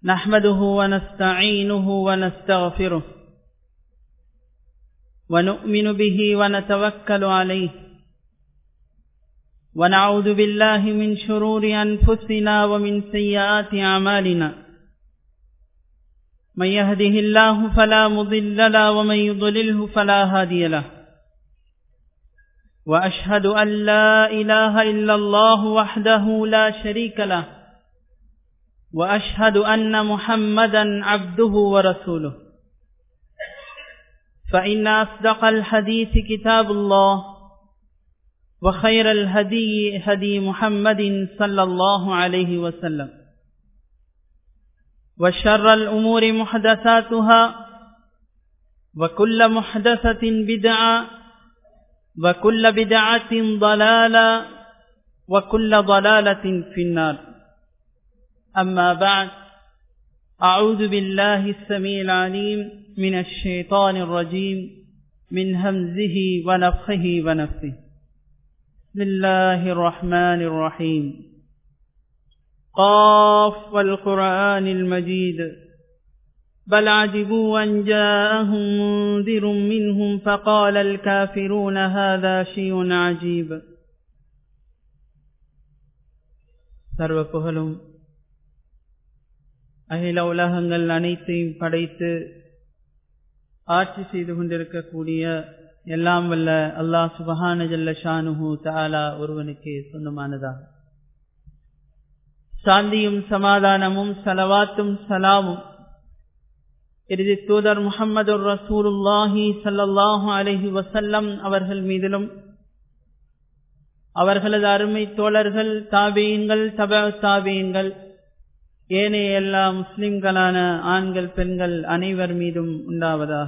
نحمده ونستعينه ونستغفره ونؤمن به ونتوكل عليه ونعوذ بالله من شرور أنفسنا ومن سيئات أعمالنا من يهده الله فلا مضل له ومن يضلله فلا هادي له وأشهد أن لا إله إلا الله وحده لا شريك له وأشهد أن محمدا عبده ورسوله فإن أصدق الحديث كتاب الله وخير الهدي هدي محمد صلى الله عليه وسلم وشر الأمور محدثاتها وكل محدثة بدعة وكل بدعة ضلالة وكل ضلالة في النار أما بعد أعوذ بالله السميع العليم من الشيطان الرجيم من همزه ونفخه ونفسه بسم الله الرحمن الرحيم قاف والقرآن المجيد بل عجبوا أن جاءهم منذر منهم فقال الكافرون هذا شيء عجيب சர்வ புகழும் அகில உலகங்கள் அனைத்தையும் படைத்து ஆட்சி செய்து கொண்டிருக்கக்கூடிய எல்லாம் வல்ல அல்லாஹ் சுபஹான ஜல்ல ஷானுஹு தாலா ஒருவனுக்கு சொந்தமானதாக சாந்தியும் சமாதானமும் சலவாத்தும் சலாமும் இறுதி தூதர் முகமது ரசூலுல்லாஹி சல்லாஹூ அலஹி வசல்லம் அவர்கள் மீதிலும் அவர்களது அருமை தோழர்கள் தாபியங்கள் தப தாபியங்கள் ஏனைய எல்லா முஸ்லிம்களான ஆண்கள் பெண்கள் அனைவர் மீதும் உண்டாவதாக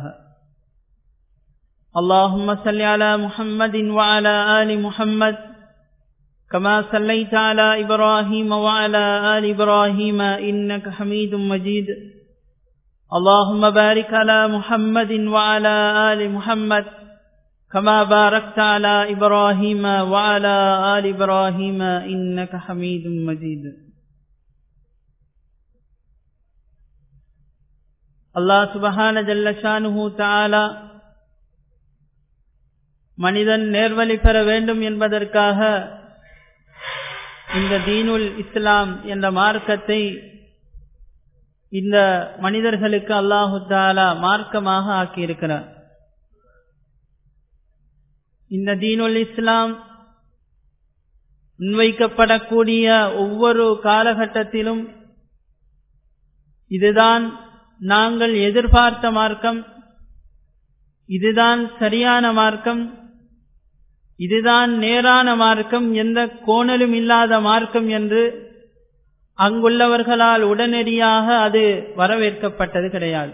اللهم صل على محمد وعلى آل محمد كما صليت على إبراهيم وعلى آل إبراهيم إنك حميد مجيد اللهم بارك على محمد وعلى آل محمد كما باركت على إبراهيم وعلى آل إبراهيم إنك حميد مجيد الله سبحانه جل شانه تعالى மனிதன் நேர்வழி பெற வேண்டும் என்பதற்காக இந்த தீனுல் இஸ்லாம் என்ற மார்க்கத்தை இந்த மனிதர்களுக்கு அல்லாஹு தாலா மார்க்கமாக ஆக்கியிருக்கிறார் இந்த தீனுல் இஸ்லாம் முன்வைக்கப்படக்கூடிய ஒவ்வொரு காலகட்டத்திலும் இதுதான் நாங்கள் எதிர்பார்த்த மார்க்கம் இதுதான் சரியான மார்க்கம் இதுதான் நேரான மார்க்கம் எந்த கோணலும் இல்லாத மார்க்கம் என்று அங்குள்ளவர்களால் உடனடியாக அது வரவேற்கப்பட்டது கிடையாது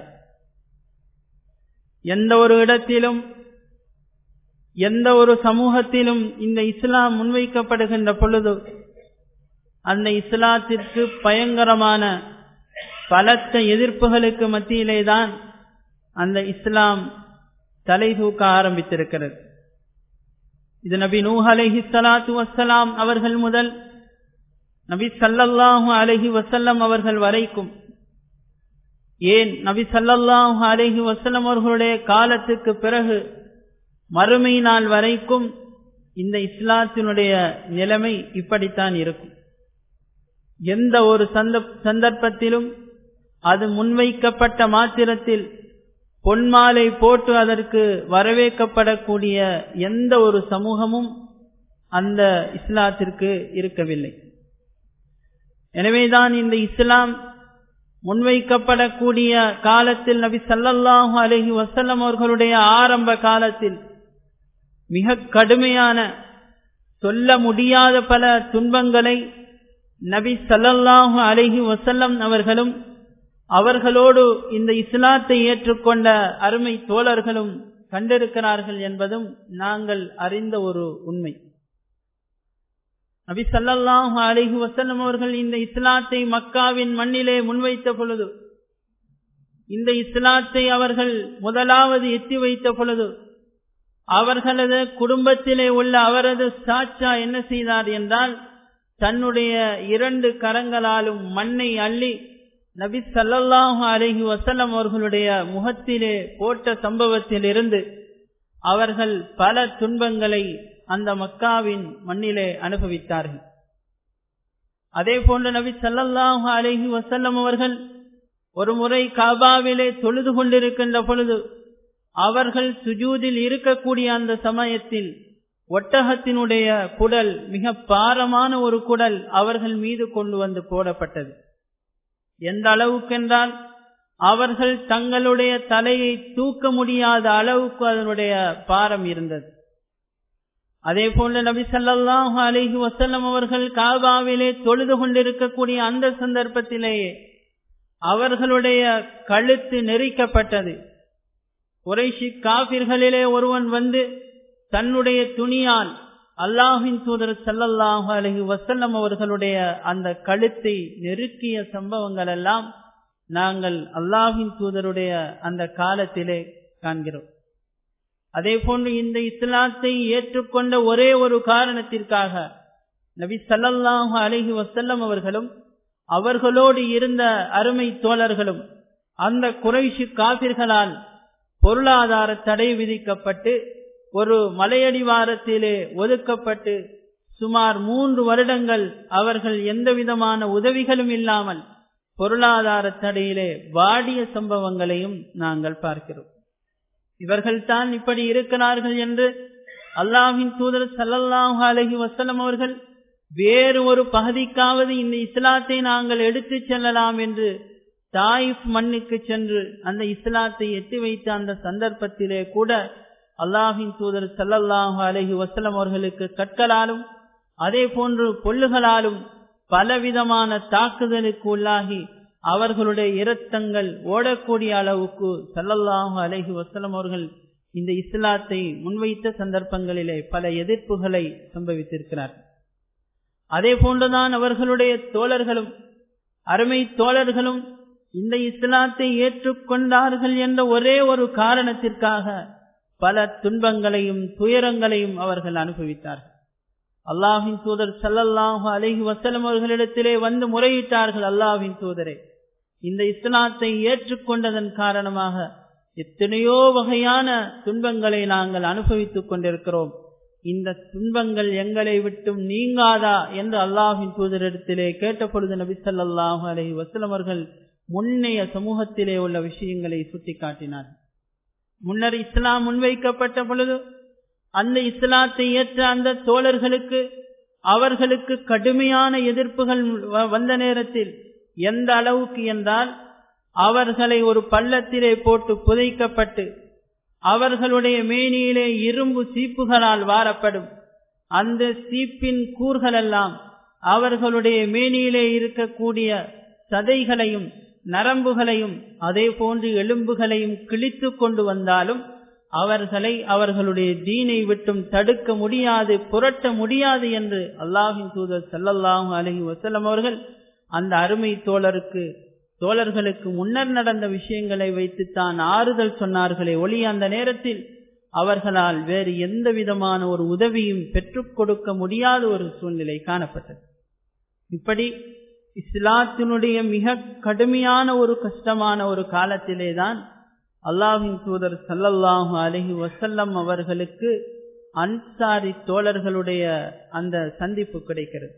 எந்த ஒரு இடத்திலும் எந்த ஒரு சமூகத்திலும் இந்த இஸ்லாம் முன்வைக்கப்படுகின்ற பொழுது அந்த இஸ்லாத்திற்கு பயங்கரமான பலத்த எதிர்ப்புகளுக்கு மத்தியிலே தான் அந்த இஸ்லாம் தலை தூக்க ஆரம்பித்திருக்கிறது இது நபி நூஹ் அலஹி சலாத்து வசலாம் அவர்கள் முதல் நபி சல்லல்லாஹு அலஹி வசல்லம் அவர்கள் வரைக்கும் ஏன் நபி சல்லல்லாஹு அலஹி வசல்லம் அவர்களுடைய காலத்துக்கு பிறகு மறுமை நாள் வரைக்கும் இந்த இஸ்லாத்தினுடைய நிலைமை இப்படித்தான் இருக்கும் எந்த ஒரு சந்தர்ப்பத்திலும் அது முன்வைக்கப்பட்ட மாத்திரத்தில் பொன்மாலை போட்டு அதற்கு வரவேற்கப்படக்கூடிய எந்த ஒரு சமூகமும் அந்த இஸ்லாத்திற்கு இருக்கவில்லை எனவேதான் இந்த இஸ்லாம் முன்வைக்கப்படக்கூடிய காலத்தில் நபி சல்லல்லாஹு அலஹி வசல்லம் அவர்களுடைய ஆரம்ப காலத்தில் மிக கடுமையான சொல்ல முடியாத பல துன்பங்களை நபி சல்லல்லாஹு அலஹி வசல்லம் அவர்களும் அவர்களோடு இந்த இஸ்லாத்தை ஏற்றுக்கொண்ட அருமை தோழர்களும் கண்டிருக்கிறார்கள் என்பதும் நாங்கள் அறிந்த ஒரு உண்மை நபி சல்லல்லாஹு அலிஹி வசல்லம் அவர்கள் இந்த இஸ்லாத்தை மக்காவின் மண்ணிலே முன்வைத்த பொழுது இந்த இஸ்லாத்தை அவர்கள் முதலாவது எத்தி வைத்த பொழுது அவர்களது குடும்பத்திலே உள்ள அவரது சாச்சா என்ன செய்தார் என்றால் தன்னுடைய இரண்டு கரங்களாலும் மண்ணை அள்ளி நபி சல்லல்லாஹு அலஹி வசல்லம் அவர்களுடைய முகத்திலே போட்ட சம்பவத்திலிருந்து அவர்கள் பல துன்பங்களை அந்த மக்காவின் மண்ணிலே அனுபவித்தார்கள் அதே போன்று நபி சல்லல்லாஹு அலஹி வசல்லம் அவர்கள் ஒரு முறை காபாவிலே தொழுது கொண்டிருக்கின்ற பொழுது அவர்கள் சுஜூதில் இருக்கக்கூடிய அந்த சமயத்தில் ஒட்டகத்தினுடைய குடல் மிக பாரமான ஒரு குடல் அவர்கள் மீது கொண்டு வந்து போடப்பட்டது எந்த அளவுக்கென்றால் அவர்கள் தங்களுடைய தலையை தூக்க முடியாத அளவுக்கு அதனுடைய பாரம் இருந்தது அதே போல நபி சல்லாஹு அலிஹி வசல்லம் அவர்கள் காபாவிலே தொழுது கொண்டிருக்கக்கூடிய அந்த சந்தர்ப்பத்திலேயே அவர்களுடைய கழுத்து நெரிக்கப்பட்டது குறைஷி காபிர்களிலே ஒருவன் வந்து தன்னுடைய துணியால் அல்லாஹின் தூதர் சல்லல்லாஹு அலஹி வசல்லம் அவர்களுடைய அந்த கழுத்தை நெருக்கிய சம்பவங்கள் எல்லாம் நாங்கள் அல்லாஹின் தூதருடைய அந்த காலத்திலே காண்கிறோம் அதே போன்று இந்த இஸ்லாத்தை ஏற்றுக்கொண்ட ஒரே ஒரு காரணத்திற்காக நபி சல்லல்லாஹு அலஹி வசல்லம் அவர்களும் அவர்களோடு இருந்த அருமை தோழர்களும் அந்த குறைஷி காபிர்களால் பொருளாதார தடை விதிக்கப்பட்டு ஒரு மலையடிவாரத்திலே ஒதுக்கப்பட்டு சுமார் மூன்று வருடங்கள் அவர்கள் எந்த விதமான உதவிகளும் இல்லாமல் பொருளாதார தடையிலே வாடிய சம்பவங்களையும் நாங்கள் பார்க்கிறோம் இவர்கள் தான் இப்படி இருக்கிறார்கள் என்று அல்லாஹின் தூதர் சல்லல்லாஹு அலஹி வசலம் அவர்கள் வேறு ஒரு பகுதிக்காவது இந்த இஸ்லாத்தை நாங்கள் எடுத்து செல்லலாம் என்று தாயிஃப் மண்ணுக்கு சென்று அந்த இஸ்லாத்தை எட்டி வைத்த அந்த சந்தர்ப்பத்திலே கூட அல்லாஹின் தூதர் சல்லல்லாஹு அலஹி வசலம் அவர்களுக்கு கற்களாலும் அதே போன்று பொல்லுகளாலும் பலவிதமான தாக்குதலுக்கு உள்ளாகி அவர்களுடைய இரத்தங்கள் ஓடக்கூடிய அளவுக்கு சல்லல்லாஹு அலஹி வசலம் அவர்கள் இந்த இஸ்லாத்தை முன்வைத்த சந்தர்ப்பங்களிலே பல எதிர்ப்புகளை சம்பவித்திருக்கிறார் அதே போன்றுதான் அவர்களுடைய தோழர்களும் அருமை தோழர்களும் இந்த இஸ்லாத்தை ஏற்றுக்கொண்டார்கள் என்ற ஒரே ஒரு காரணத்திற்காக பல துன்பங்களையும் துயரங்களையும் அவர்கள் அனுபவித்தார்கள் அல்லாஹின் தூதர் சல்லல்லாஹு அலஹி வசலம் அவர்களிடத்திலே வந்து முறையிட்டார்கள் அல்லாஹின் தூதரே இந்த இஸ்லாத்தை ஏற்றுக்கொண்டதன் காரணமாக எத்தனையோ வகையான துன்பங்களை நாங்கள் அனுபவித்துக் கொண்டிருக்கிறோம் இந்த துன்பங்கள் எங்களை விட்டும் நீங்காதா என்று அல்லாஹின் தூதரிடத்திலே கேட்ட பொழுது நபி சல்லாஹூ அலஹி வசலம் அவர்கள் முன்னைய சமூகத்திலே உள்ள விஷயங்களை சுட்டிக்காட்டினார் முன்னர் இஸ்லாம் முன்வைக்கப்பட்ட பொழுது அந்த இஸ்லாத்தை ஏற்ற அந்த தோழர்களுக்கு அவர்களுக்கு கடுமையான எதிர்ப்புகள் வந்த நேரத்தில் எந்த அளவுக்கு என்றால் அவர்களை ஒரு பள்ளத்திலே போட்டு புதைக்கப்பட்டு அவர்களுடைய மேனியிலே இரும்பு சீப்புகளால் வாரப்படும் அந்த சீப்பின் கூறுகளெல்லாம் அவர்களுடைய மேனியிலே இருக்கக்கூடிய சதைகளையும் நரம்புகளையும் அதே போன்று எலும்புகளையும் கிழித்து கொண்டு வந்தாலும் அவர்களை அவர்களுடைய தீனை விட்டும் தடுக்க முடியாது புரட்ட முடியாது என்று அல்லாஹின் தூதர் சல்லல்லாஹு அலஹி வசலம் அவர்கள் அந்த அருமை தோழருக்கு தோழர்களுக்கு முன்னர் நடந்த விஷயங்களை வைத்துத்தான் ஆறுதல் சொன்னார்களே ஒளி அந்த நேரத்தில் அவர்களால் வேறு எந்த விதமான ஒரு உதவியும் பெற்றுக் கொடுக்க முடியாத ஒரு சூழ்நிலை காணப்பட்டது இப்படி இஸ்லாத்தினுடைய மிக கடுமையான ஒரு கஷ்டமான ஒரு காலத்திலேதான் அல்லாஹின் தூதர் சல்லல்லாஹு அலஹி வசல்லம் அவர்களுக்கு அன்சாரி தோழர்களுடைய அந்த சந்திப்பு கிடைக்கிறது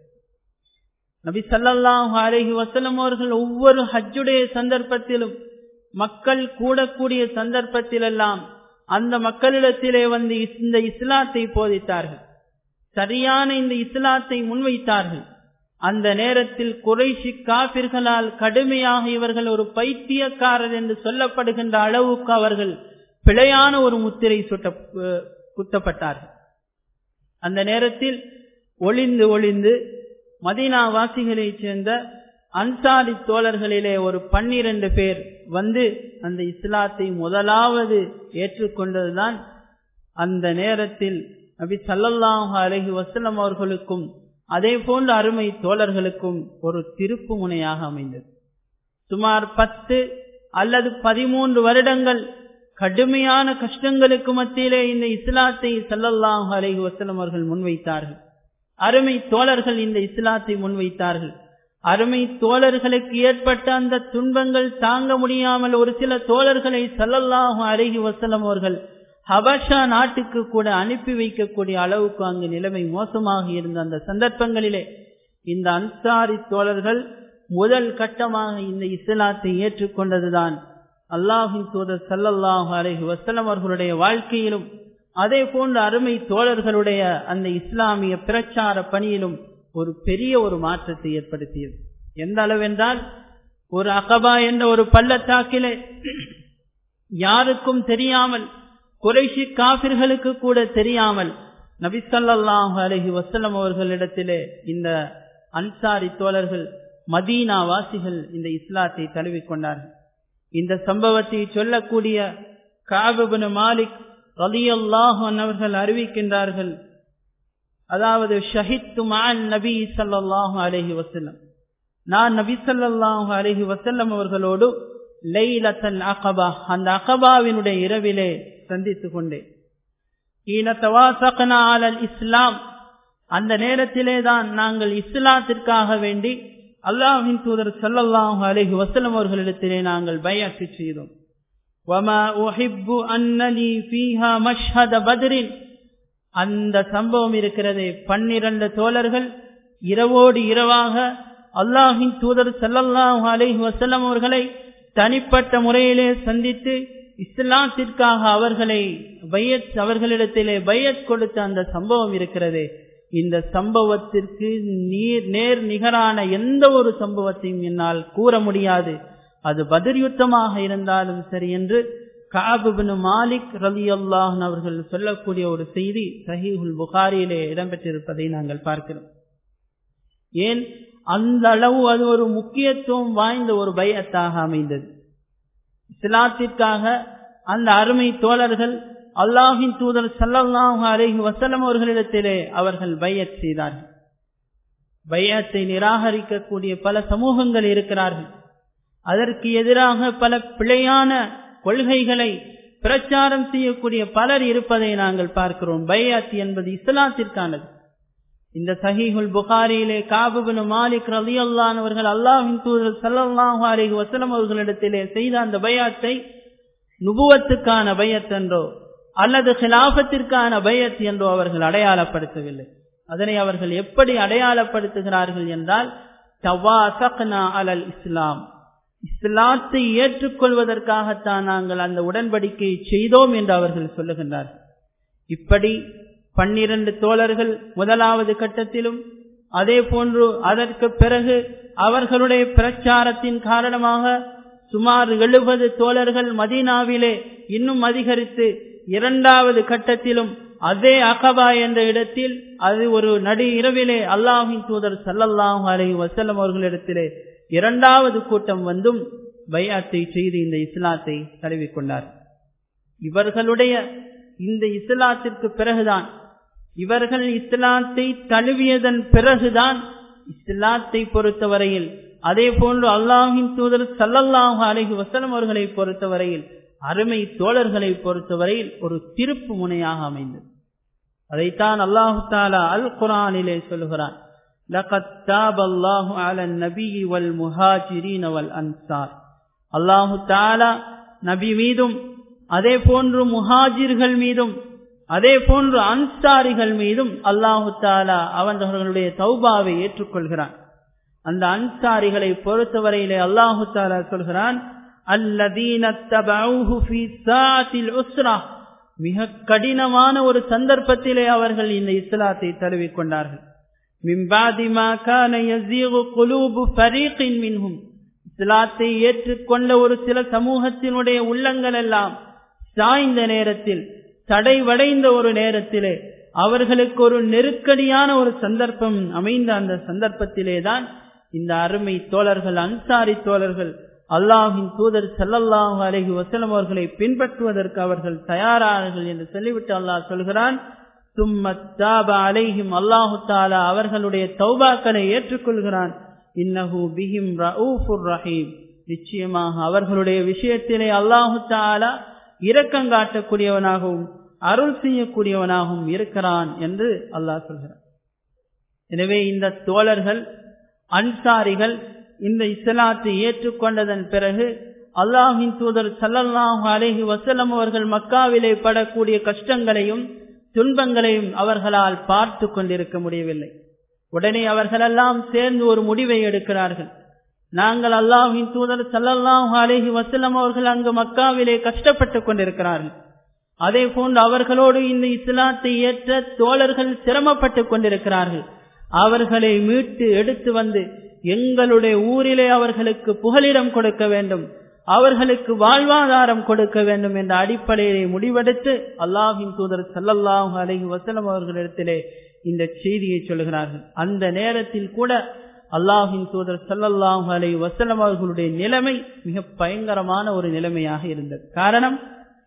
நபி சல்லல்லாஹு அலஹி வசல்லம் அவர்கள் ஒவ்வொரு ஹஜ்ஜுடைய சந்தர்ப்பத்திலும் மக்கள் கூடக்கூடிய சந்தர்ப்பத்திலெல்லாம் அந்த மக்களிடத்திலே வந்து இந்த இஸ்லாத்தை போதித்தார்கள் சரியான இந்த இஸ்லாத்தை முன்வைத்தார்கள் அந்த நேரத்தில் குறைஷி காபிர்களால் கடுமையாக இவர்கள் ஒரு பைத்தியக்காரர் என்று சொல்லப்படுகின்ற அளவுக்கு அவர்கள் பிழையான ஒரு முத்திரை சுட்ட குத்தப்பட்டார்கள் அந்த நேரத்தில் ஒளிந்து ஒளிந்து மதீனா வாசிகளைச் சேர்ந்த அன்சாரி தோழர்களிலே ஒரு பன்னிரண்டு பேர் வந்து அந்த இஸ்லாத்தை முதலாவது ஏற்றுக்கொண்டதுதான் அந்த நேரத்தில் நபி சல்லல்லாஹு அலஹி வசலம் அவர்களுக்கும் அதே போன்ற அருமை தோழர்களுக்கும் ஒரு திருப்பு முனையாக அமைந்தது சுமார் பத்து அல்லது பதிமூன்று வருடங்கள் கடுமையான கஷ்டங்களுக்கு மத்தியிலே இந்த இஸ்லாத்தை சல்லல்லாஹு அலஹி வசலம் அவர்கள் முன்வைத்தார்கள் அருமை தோழர்கள் இந்த இஸ்லாத்தை முன்வைத்தார்கள் அருமை தோழர்களுக்கு ஏற்பட்ட அந்த துன்பங்கள் தாங்க முடியாமல் ஒரு சில தோழர்களை சல்லல்லாஹு அருகி வசலம் அவர்கள் ஹபஷா நாட்டுக்கு கூட அனுப்பி வைக்கக்கூடிய அளவுக்கு அங்கு நிலைமை மோசமாக இருந்த அந்த சந்தர்ப்பங்களிலே இந்த அன்சாரி தோழர்கள் முதல் கட்டமாக இந்த இஸ்லாத்தை ஏற்றுக்கொண்டதுதான் அல்லாஹின் தூதர் சல்லல்லாஹு அலஹி வசலம் அவர்களுடைய வாழ்க்கையிலும் அதே போன்ற அருமை தோழர்களுடைய அந்த இஸ்லாமிய பிரச்சார பணியிலும் ஒரு பெரிய ஒரு மாற்றத்தை ஏற்படுத்தியது எந்த அளவென்றால் ஒரு அகபா என்ற ஒரு பள்ளத்தாக்கிலே யாருக்கும் தெரியாமல் குறைஷி காபிர்களுக்கு கூட தெரியாமல் நபிசல்லாஹு அலஹி வசலம் அவர்களிடத்திலே இந்த அன்சாரி தோழர்கள் மதீனா வாசிகள் இந்த இஸ்லாத்தை தழுவிக்கொண்டார்கள் இந்த சம்பவத்தை சொல்லக்கூடிய காபுபனு மாலிக் ரலியல்லாஹன் அவர்கள் அறிவிக்கின்றார்கள் அதாவது ஷஹித்து மான் நபி சல்லாஹூ அலஹி வசல்லம் நான் நபி சல்லாஹூ அலஹி வசல்லம் அவர்களோடு லைலத்தல் அகபா அந்த அகபாவினுடைய இரவிலே சந்தித்துக் கொண்டேன் இஸ்லாம் அந்த நேரத்திலே தான் நாங்கள் இஸ்லாத்திற்காக வேண்டி அல்லாஹின் தூதர் சல்லல்லாஹு அலஹி வசலம் அவர்களிடத்திலே நாங்கள் பயாற்றி செய்தோம் அந்த சம்பவம் இருக்கிறதே பன்னிரண்டு தோழர்கள் இரவோடு இரவாக அல்லாஹின் தூதர் சல்லல்லாஹு அலஹி வசல்லம் அவர்களை தனிப்பட்ட முறையிலே சந்தித்து இஸ்லாத்திற்காக அவர்களை பையத் அவர்களிடத்திலே பையத் கொடுத்த அந்த சம்பவம் இருக்கிறதே இந்த சம்பவத்திற்கு நீர் நேர் நிகரான எந்த ஒரு சம்பவத்தையும் என்னால் கூற முடியாது அது பதிர் யுத்தமாக இருந்தாலும் சரி என்று காபுபின் மாலிக் ரலி அல்லாஹன் அவர்கள் சொல்லக்கூடிய ஒரு செய்தி சஹீஹுல் புகாரியிலே இடம்பெற்றிருப்பதை நாங்கள் பார்க்கிறோம் ஏன் அந்த அளவு அது ஒரு முக்கியத்துவம் வாய்ந்த ஒரு பயத்தாக அமைந்தது இஸ்லாத்திற்காக அந்த அருமை தோழர்கள் அல்லாஹின் தூதர் சல்லல்லாஹு அலைஹி வசலம் அவர்களிடத்திலே அவர்கள் பையத் செய்தார்கள் பையத்தை நிராகரிக்கக்கூடிய பல சமூகங்கள் இருக்கிறார்கள் அதற்கு எதிராக பல பிழையான கொள்கைகளை பிரச்சாரம் செய்யக்கூடிய பலர் இருப்பதை நாங்கள் பார்க்கிறோம் பையாத் என்பது இஸ்லாத்திற்கானது இந்த சஹீஹுல் புகாரியிலே காபுபின் மாலிக் ரலி அல்லான் அவர்கள் அல்லாஹின் தூதர் சல்லாஹு அலிஹி வசலம் அவர்களிடத்திலே செய்த அந்த பயாத்தை நுபுவத்துக்கான பயத் என்றோ அல்லது ஹிலாபத்திற்கான பயத் என்றோ அவர்கள் அடையாளப்படுத்தவில்லை அதனை அவர்கள் எப்படி அடையாளப்படுத்துகிறார்கள் என்றால் அலல் இஸ்லாம் இஸ்லாத்தை ஏற்றுக்கொள்வதற்காகத்தான் நாங்கள் அந்த உடன்படிக்கையை செய்தோம் என்று அவர்கள் சொல்லுகின்றார்கள் இப்படி பன்னிரண்டு தோழர்கள் முதலாவது கட்டத்திலும் அதே போன்று அதற்கு பிறகு அவர்களுடைய பிரச்சாரத்தின் காரணமாக சுமார் எழுபது தோழர்கள் மதீனாவிலே இன்னும் அதிகரித்து இரண்டாவது கட்டத்திலும் அதே அகபா என்ற இடத்தில் அது ஒரு நடு இரவிலே அல்லாஹின் தூதர் சல்லல்லாஹு அலி வசல்லம் அவர்களிடத்திலே இரண்டாவது கூட்டம் வந்தும் பையாத்தை செய்து இந்த இஸ்லாத்தை தழுவிக்கொண்டார் இவர்களுடைய இந்த இஸ்லாத்திற்கு பிறகுதான் இவர்கள் இஸ்லாத்தை தழுவியதன் பிறகுதான் இஸ்லாத்தை பொறுத்தவரையில் அதே போன்று அல்லாஹின் தூதர் சல்லல்லாஹு அலஹி வசலம் அவர்களை பொறுத்தவரையில் அருமை தோழர்களை பொறுத்தவரையில் ஒரு திருப்பு முனையாக அமைந்தது அதைத்தான் அல்லாஹு தாலா அல் குரானிலே சொல்லுகிறான் لقد تاب الله على النبي والمهاجرين والأنصار அல்லாஹு தாலா நபி மீதும் அதே போன்று முஹாஜிர்கள் மீதும் அதே போன்று அன்சாரிகள் மீதும் அல்லாஹு தாலா அவர்களுடைய தௌபாவை ஏற்றுக்கொள்கிறான் அந்த அன்சாரிகளை பொறுத்தவரையிலே அல்லாஹு தாலா சொல்கிறான் மிக கடினமான ஒரு சந்தர்ப்பத்திலே அவர்கள் இந்த இஸ்லாத்தை தழுவிக்கொண்டார்கள் இஸ்லாத்தை ஏற்றுக்கொண்ட ஒரு சில சமூகத்தினுடைய உள்ளங்கள் எல்லாம் சாய்ந்த நேரத்தில் தடைவடைந்த ஒரு நேரத்திலே அவர்களுக்கு ஒரு நெருக்கடியான ஒரு சந்தர்ப்பம் அமைந்த அந்த சந்தர்ப்பத்திலே தான் இந்த அருமை தோழர்கள் அன்சாரி தோழர்கள் அல்லாஹின் தூதர் சல்லல்லாஹு அலஹி வசலம் அவர்களை பின்பற்றுவதற்கு அவர்கள் தயாரார்கள் என்று சொல்லிவிட்டு அல்லாஹ் சொல்கிறான் சும்மத்தாப அலைஹிம் அல்லாஹு தாலா அவர்களுடைய தௌபாக்களை ஏற்றுக்கொள்கிறான் இன்னஹு பிஹிம் ரவுஃபுர் ரஹீம் நிச்சயமாக அவர்களுடைய விஷயத்திலே அல்லாஹு தாலா இரக்கம் காட்டக்கூடியவனாகவும் அருள் செய்யக்கூடியவனாகவும் இருக்கிறான் என்று அல்லாஹ் சொல்கிறான் எனவே இந்த தோழர்கள் அன்சாரிகள் இந்த இஸ்லாத்தை ஏற்றுக்கொண்டதன் பிறகு அல்லாஹின் தூதர் சல்லல்லாஹு அலைஹி வசல்லம் அவர்கள் மக்காவிலே படக்கூடிய கஷ்டங்களையும் துன்பங்களையும் அவர்களால் பார்த்து கொண்டிருக்க முடியவில்லை உடனே அவர்களெல்லாம் சேர்ந்து ஒரு முடிவை எடுக்கிறார்கள் நாங்கள் அல்லாஹின் தூதர் சல்லல்லாஹு அலைஹி வசல்லம் அவர்கள் அங்கு மக்காவிலே கஷ்டப்பட்டுக் கொண்டிருக்கிறார்கள் அதே போன்று அவர்களோடு இந்த இஸ்லாத்தை ஏற்ற தோழர்கள் சிரமப்பட்டுக் கொண்டிருக்கிறார்கள் அவர்களை மீட்டு எடுத்து வந்து எங்களுடைய ஊரிலே அவர்களுக்கு புகலிடம் கொடுக்க வேண்டும் அவர்களுக்கு வாழ்வாதாரம் கொடுக்க வேண்டும் என்ற அடிப்படையிலே முடிவெடுத்து அல்லாஹின் தூதர் சல்லல்லாஹு அலைஹி வசலம் அவர்களிடத்திலே இந்த செய்தியை சொல்கிறார்கள் அந்த நேரத்தில் கூட அல்லாஹின் தூதர் சல்லல்லாஹு அலைஹி வசலம் அவர்களுடைய நிலைமை மிக பயங்கரமான ஒரு நிலைமையாக இருந்தது காரணம்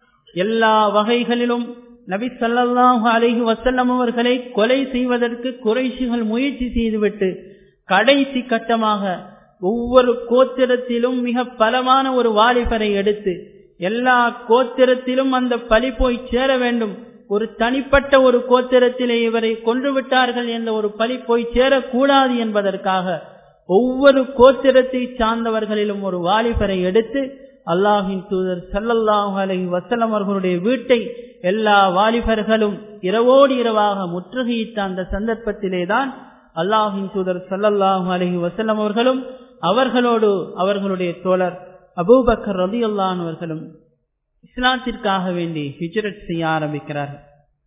எல்லா வகைகளிலும் நபி சல்லாஹு அலைஹி வசல்லம் அவர்களை கொலை செய்வதற்கு குறைஷிகள் முயற்சி செய்துவிட்டு கடைசி கட்டமாக ஒவ்வொரு கோத்திரத்திலும் மிக பலமான ஒரு வாலிபரை எடுத்து எல்லா கோத்திரத்திலும் அந்த பலி போய் சேர வேண்டும் ஒரு தனிப்பட்ட ஒரு கோத்திரத்திலே இவரை கொன்று விட்டார்கள் என்ற ஒரு பலி போய் சேரக்கூடாது என்பதற்காக ஒவ்வொரு கோத்திரத்தை சார்ந்தவர்களிலும் ஒரு வாலிபரை எடுத்து அல்லாஹின் தூதர் சல்லல்லாஹு அலஹி வசலம் அவர்களுடைய வீட்டை எல்லா வாலிபர்களும் இரவோடு இரவாக முற்றுகையிட்ட அந்த சந்தர்ப்பத்திலே தான் அல்லாஹின் தூதர் சல்லல்லாஹு அலஹி வசலம் அவர்களும் அவர்களோடு அவர்களுடைய தோழர் அபூபக்கர் ரதி அல்லானவர்களும் இஸ்லாத்திற்காக வேண்டி ஹிஜ்ரத் செய்ய ஆரம்பிக்கிறார்கள்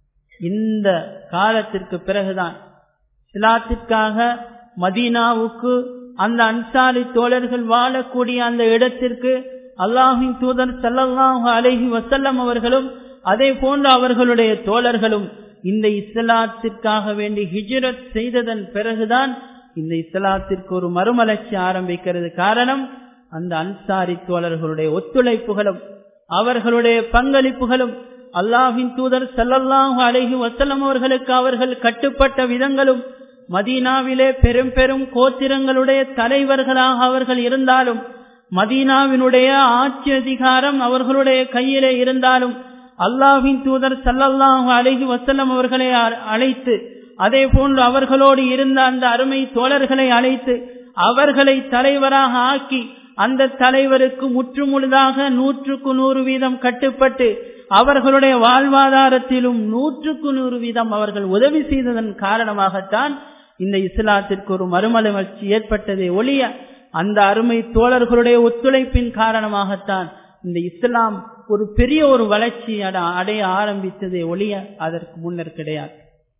இந்த காலத்திற்கு பிறகுதான் இஸ்லாத்திற்காக மதீனாவுக்கு அந்த அன்சாரி தோழர்கள் வாழக்கூடிய அந்த இடத்திற்கு அல்லாஹின் தூதர் சல்லல்லாஹு அலஹி வசல்லம் அவர்களும் அதே போன்று அவர்களுடைய தோழர்களும் இந்த இஸ்லாத்திற்காக வேண்டி ஹிஜ்ரத் செய்ததன் பிறகுதான் இந்த இஸ்லாத்திற்கு ஒரு மறுமலர்ச்சி ஆரம்பிக்கிறது காரணம் அந்த அன்சாரி தோழர்களுடைய ஒத்துழைப்புகளும் அவர்களுடைய பங்களிப்புகளும் அல்லாஹின் தூதர் சல்லல்லாஹு அலஹி வசல்லம் அவர்களுக்கு அவர்கள் கட்டுப்பட்ட விதங்களும் மதீனாவிலே பெரும் பெரும் கோத்திரங்களுடைய தலைவர்களாக அவர்கள் இருந்தாலும் மதீனாவினுடைய ஆட்சி அதிகாரம் அவர்களுடைய கையிலே இருந்தாலும் அல்லாஹின் தூதர் சல்லல்லாஹு அலஹி வசல்லம் அவர்களை அழைத்து அதே போன்று அவர்களோடு இருந்த அந்த அருமை தோழர்களை அழைத்து அவர்களை தலைவராக ஆக்கி அந்த தலைவருக்கு முற்றுமுழுதாக நூற்றுக்கு நூறு வீதம் கட்டுப்பட்டு அவர்களுடைய வாழ்வாதாரத்திலும் நூற்றுக்கு நூறு வீதம் அவர்கள் உதவி செய்ததன் காரணமாகத்தான் இந்த இஸ்லாத்திற்கு ஒரு மறுமலர்ச்சி ஏற்பட்டதை ஒழிய அந்த அருமை தோழர்களுடைய ஒத்துழைப்பின் காரணமாகத்தான் இந்த இஸ்லாம் ஒரு பெரிய ஒரு வளர்ச்சி அடைய ஆரம்பித்ததை ஒழிய அதற்கு முன்னர் கிடையாது